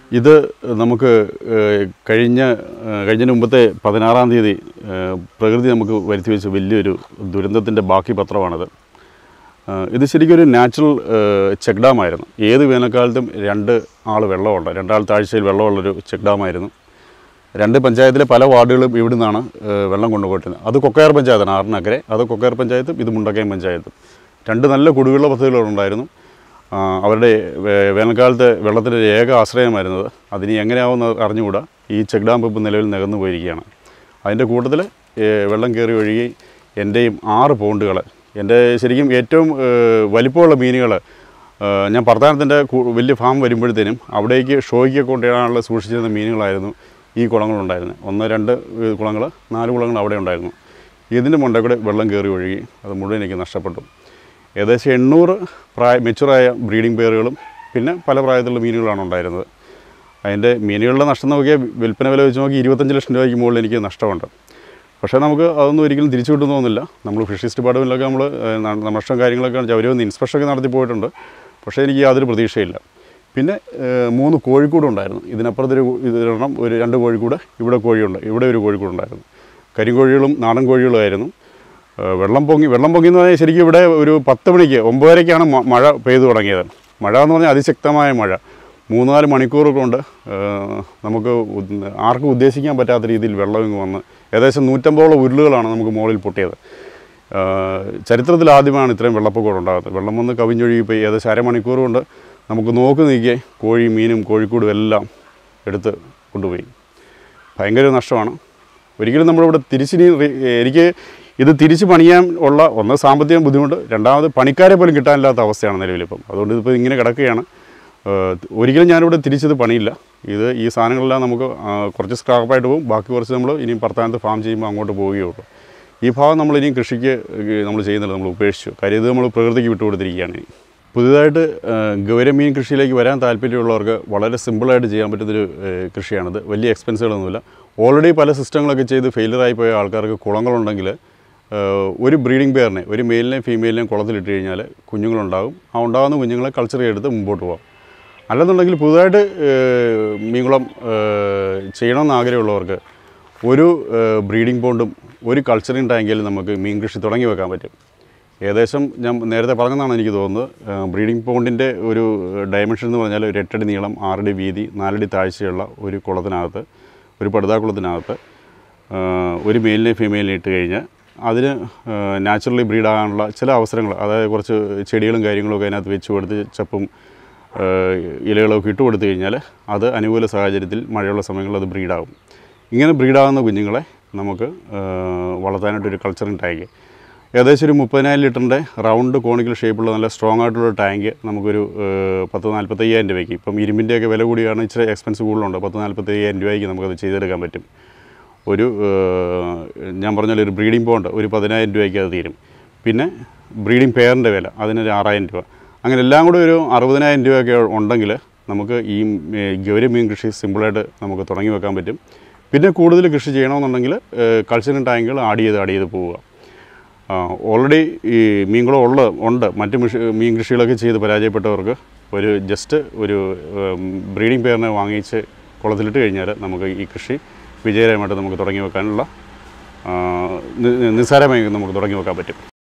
ഇത് നമുക്ക് ഏഹ്, കഴിഞ്ഞ ഏഹ്, കഴിഞ്ഞ മുമ്പത്തെ പതിനാറാം തീയതി ഏഹ്, പ്രകൃതി നമുക്ക് വരുത്തി വെച്ച വലിയൊരു ദുരന്തത്തിൻ്റെ ബാക്കി പത്രമാണിത് ഏഹ്, ഇത് ശരിക്കും ഒരു നാച്ചുറൽ ചെക്ക് ഡാമായിരുന്നു ഏത് വേനൽക്കാലത്തും രണ്ട് ആൾ വെള്ളമുണ്ട് രണ്ടാൾ താഴ്ചയിൽ വെള്ളമുള്ളൊരു ചെക്ക് ഡാമായിരുന്നു രണ്ട് പഞ്ചായത്തിലെ പല വാർഡുകളും ഇവിടെ നിന്നാണ് ഏഹ്, വെള്ളം കൊണ്ടുപോയിട്ടുള്ളത് അത് കൊക്കയാർ പഞ്ചായത്താണ് ആറിനക്കരെ അത് കൊക്കയാർ പഞ്ചായത്തും ഇത് മുണ്ടക്കയം പഞ്ചായത്തും രണ്ട് നല്ല കുടിവെള്ള പദ്ധതികളുണ്ടായിരുന്നു ആ, അവരുടെ വേ- വേനൽക്കാലത്ത് വെള്ളത്തിൻ്റെ ഒരു ഏക ആശ്രയമായിരുന്നത് അതിനി എങ്ങനെയാവുമെന്ന് അറിഞ്ഞുകൂടാ ഈ ചെക്ക് ഡാം ഇപ്പോൾ നിലവിൽ നികന്നു പോയിരിക്കുകയാണ് അതിൻ്റെ കൂട്ടത്തിൽ വെള്ളം കയറി ഒഴുകി എൻ്റെയും ആറ് പോണ്ടുകൾ എൻ്റെ ശരിക്കും ഏറ്റവും ഏഹ്, വലിപ്പമുള്ള മീനുകൾ ഞാൻ പ്രധാനത്തിൻ്റെ വലിയ ഫാം വരുമ്പോഴത്തേനും അവിടേക്ക് ഷോയ്ക്ക് കൊണ്ടുവരാനുള്ള സൂക്ഷിച്ചിരുന്ന മീനുകളായിരുന്നു ഈ കുളങ്ങളുണ്ടായിരുന്നത് ഒന്ന് രണ്ട് കുളങ്ങൾ നാല് കുളങ്ങൾ അവിടെ ഉണ്ടായിരുന്നു ഇതിൻ്റെ മുണ്ടേ കൂടെ വെള്ളം കയറി ഒഴുകി അത് മുഴുവൻ എനിക്ക് നഷ്ടപ്പെട്ടു ഏകദേശം എണ്ണൂറ് പ്രായ മെച്ചുറായ ബ്രീഡിംഗ് പെയറുകളും പിന്നെ പല പ്രായത്തിലുള്ള മീനുകളാണ് ഉണ്ടായിരുന്നത് അതിൻ്റെ മീനുകളുടെ നഷ്ടം നോക്കിയാൽ വിൽപ്പന വില വെച്ച് നോക്കി ഇരുപത്തഞ്ച് ലക്ഷം രൂപയ്ക്ക് മുകളിൽ എനിക്ക് നഷ്ടമുണ്ട് പക്ഷേ നമുക്ക് അതൊന്നും ഒരിക്കലും തിരിച്ചു കിട്ടുമെന്ന് തോന്നുന്നില്ല നമ്മൾ ഫിഷറീസ് ഡിപ്പാർട്ട്മെൻറ്റിലൊക്കെ നമ്മൾ നഷ്ടം കാര്യങ്ങളൊക്കെ അവർ വന്ന് ഇൻസ്പെക്ഷനൊക്കെ നടത്തി പോയിട്ടുണ്ട് പക്ഷേ എനിക്ക് യാതൊരു പ്രതീക്ഷയില്ല പിന്നെ ഏഹ്, മൂന്ന് കോഴിക്കൂടും ഉണ്ടായിരുന്നു ഇതിനപ്പുറത്തൊരു ഇതിരണം ഒരു രണ്ട് കോഴിക്കൂട് ഇവിടെ കോഴിയുണ്ട് ഇവിടെ ഒരു കോഴിക്കൂടുണ്ടായിരുന്നു കരിങ്കോഴികളും നാടൻ കോഴികളുമായിരുന്നു ഏഹ്, വെള്ളം പൊങ്ങി വെള്ളം പൊങ്ങി എന്ന് പറഞ്ഞാൽ ശരിക്കും ഇവിടെ ഒരു പത്ത് മണിക്ക് ഒമ്പതരയ്ക്കാണ് മ- മഴ പെയ്തു തുടങ്ങിയത് മഴ എന്ന് പറഞ്ഞാൽ അതിശക്തമായ മഴ മൂന്നാല് മണിക്കൂർ കൊണ്ട് ഏഹ്, നമുക്ക് ഉദ്- ആർക്കും ഉദ്ദേശിക്കാൻ പറ്റാത്ത രീതിയിൽ വെള്ളം ഇങ്ങ് വന്ന് ഏകദേശം നൂറ്റമ്പതോളം ഉരുളുകളാണ് നമുക്ക് മുകളിൽ പൊട്ടിയത് ഏഹ്, ചരിത്രത്തിൽ ആദ്യമാണ് ഇത്രയും വെള്ളപ്പൊക്കം ഉണ്ടാകുന്നത് വെള്ളം വന്ന് കവിഞ്ഞൊഴുകി പോയി ഏകദേശം അരമണിക്കൂർ കൊണ്ട് നമുക്ക് നോക്കി നീക്കിയ കോഴി മീനും കോഴിക്കൂടും എല്ലാം എടുത്ത് കൊണ്ടുപോയി ഭയങ്കര നഷ്ടമാണ് ഒരിക്കലും നമ്മളിവിടെ തിരിച്ചിനി റി- എനിക്ക് ഇത് തിരിച്ച് പണിയാൻ ഉള്ള ഒന്ന് സാമ്പത്തിക ബുദ്ധിമുട്ട് രണ്ടാമത് പണിക്കാരെ പോലും കിട്ടാനില്ലാത്ത അവസ്ഥയാണ് നിലവിലിപ്പം അതുകൊണ്ട് ഇതിപ്പോൾ ഇങ്ങനെ കിടക്കുകയാണ് ഏഹ് ഒരിക്കലും ഞാനിവിടെ തിരിച്ചത് പണിയില്ല ഇത് ഈ സാധനങ്ങളെല്ലാം നമുക്ക് ആ, കുറച്ച് സ്ക്രാപ്പായിട്ട് പോകും ബാക്കി കുറച്ച് നമ്മൾ ഇനിയും ഭർത്താനത്ത് ഫാം ചെയ്യുമ്പോൾ അങ്ങോട്ട് പോവുകയുള്ളൂ ഈ ഭാഗം നമ്മൾ ഇനിയും കൃഷിക്ക് നമ്മൾ ചെയ്യുന്നില്ല നമ്മൾ ഉപേക്ഷിച്ചു കാര്യം ഇത് നമ്മൾ പ്രകൃതിക്ക് വിട്ടുകൊടുത്തിരിക്കുകയാണ് ഇനി പുതിയതായിട്ട് ഏഹ്, ഗൗരമീൻ കൃഷിയിലേക്ക് വരാൻ താല്പര്യമുള്ളവർക്ക് വളരെ സിമ്പിളായിട്ട് ചെയ്യാൻ പറ്റുന്നൊരു ഏഹ്, കൃഷിയാണിത് വലിയ എക്സ്പെൻസുകളൊന്നുമില്ല ഓൾറെഡി പല സിസ്റ്റങ്ങളൊക്കെ ചെയ്ത് ഫെയിലിയറായി പോയ ആൾക്കാർക്ക് കുളങ്ങളുണ്ടെങ്കിൽ ഏഹ്, ഒരു ബ്രീഡിംഗ് പെയറിനെ ഒരു മെയിലിനെയും ഫീമെയിലിനെയും കുളത്തിലിട്ട് കഴിഞ്ഞാൽ കുഞ്ഞുങ്ങളുണ്ടാകും ആ ഉണ്ടാകുന്ന കുഞ്ഞുങ്ങളെ കൾച്ചർ ചെയ്തെടുത്ത് മുമ്പോട്ട് പോകാം അല്ലെന്നുണ്ടെങ്കിൽ പുതുതായിട്ട് ഏഹ്, മീൻകുളം ഏഹ്, ചെയ്യണമെന്ന് ആഗ്രഹമുള്ളവർക്ക് ഒരു ഏഹ്, ബ്രീഡിംഗ് പോണ്ടും ഒരു കൾച്ചറിങ് ടാങ്കിലും നമുക്ക് മീൻ കൃഷി തുടങ്ങി വെക്കാൻ പറ്റും ഏകദേശം ഞാൻ നേരത്തെ പറഞ്ഞതാണ് എനിക്ക് തോന്നുന്നത് ഏഹ്, ബ്രീഡിംഗ് പോണ്ടിൻ്റെ ഒരു ഡയമെൻഷൻ എന്ന് പറഞ്ഞാൽ ഒരു എട്ടടി നീളം ആറടി വീതി നാലടി താഴ്ചയുള്ള ഒരു കുളത്തിനകത്ത് ഒരു പടുതാക്കുളത്തിനകത്ത് ഏഹ്, ഒരു മെയിലിനെ ഫീമെയിലിനെ ഇട്ട് കഴിഞ്ഞ് അതിന് നാച്ചുറലി ബ്രീഡാകാനുള്ള ചില അവസരങ്ങൾ അതായത് കുറച്ച് ചെടികളും കാര്യങ്ങളൊക്കെ അതിനകത്ത് വെച്ച് കൊടുത്ത് ചപ്പും ഏഹ്, ഇലകളൊക്കെ ഇട്ട് കൊടുത്തു കഴിഞ്ഞാൽ അത് അനുകൂല സാഹചര്യത്തിൽ മഴയുള്ള സമയങ്ങളിൽ അത് ബ്രീഡാകും ഇങ്ങനെ ബ്രീഡാകുന്ന കുഞ്ഞുങ്ങളെ നമുക്ക് ഏഹ്, വളർത്താനായിട്ടൊരു കൾച്ചറിങ് ടാങ്ക് ഏകദേശം ഒരു മുപ്പതിനായിരം ലിറ്ററിൻ്റെ റൗണ്ട് കോണിക്കൽ ഷേപ്പുള്ള നല്ല സ്ട്രോങ് ആയിട്ടുള്ള ടാങ്ക് നമുക്കൊരു ഏഹ്, പത്ത് നാൽപ്പത്തയ്യായിരം രൂപയ്ക്ക് ഇപ്പം ഇരുമ്പിൻ്റെയൊക്കെ വില കൂടിയാണ് ഇച്ചിരി എക്സ്പെൻസ് കൂടുതലുണ്ട് പത്ത് നാൽപ്പത്തയ്യായിരം രൂപയ്ക്ക് നമുക്കത് ചെയ്തെടുക്കാൻ പറ്റും ഒരു ഏഹ്, ഞാൻ പറഞ്ഞ ഒരു ബ്രീഡിംഗ് പോണ്ട് ഒരു പതിനായിരം രൂപയ്ക്ക് അത് തീരും പിന്നെ ബ്രീഡിംഗ് പെയറിൻ്റെ വില അതിനൊരു ആറായിരം രൂപ അങ്ങനെ എല്ലാം കൂടി ഒരു അറുപതിനായിരം രൂപയൊക്കെ ഉണ്ടെങ്കിൽ നമുക്ക് ഈ ഏഹ്, ഗൗരി മീൻ കൃഷി സിമ്പിളായിട്ട് നമുക്ക് തുടങ്ങി വെക്കാൻ പറ്റും പിന്നെ കൂടുതൽ കൃഷി ചെയ്യണമെന്നുണ്ടെങ്കിൽ കൾച്ചറിങ് ടാങ്കുകൾ ആഡ് ചെയ്ത് ആഡ് ചെയ്ത് പോവുക ഓൾറെഡി ഈ മീൻകുളം ഉള്ള ഉണ്ട് മറ്റ് മിഷ മീൻ കൃഷികളൊക്കെ ചെയ്ത് പരാജയപ്പെട്ടവർക്ക് ഒരു ജസ്റ്റ് ഒരു ബ്രീഡിംഗ് പെയറിനെ വാങ്ങിച്ച് കുളത്തിലിട്ട് കഴിഞ്ഞാൽ നമുക്ക് ഈ കൃഷി വിജയകരമായിട്ട് നമുക്ക് തുടങ്ങി വെക്കാനുള്ള ആ, നി- നിസ്സാരമായി നമുക്ക് തുടങ്ങി വെക്കാൻ പറ്റും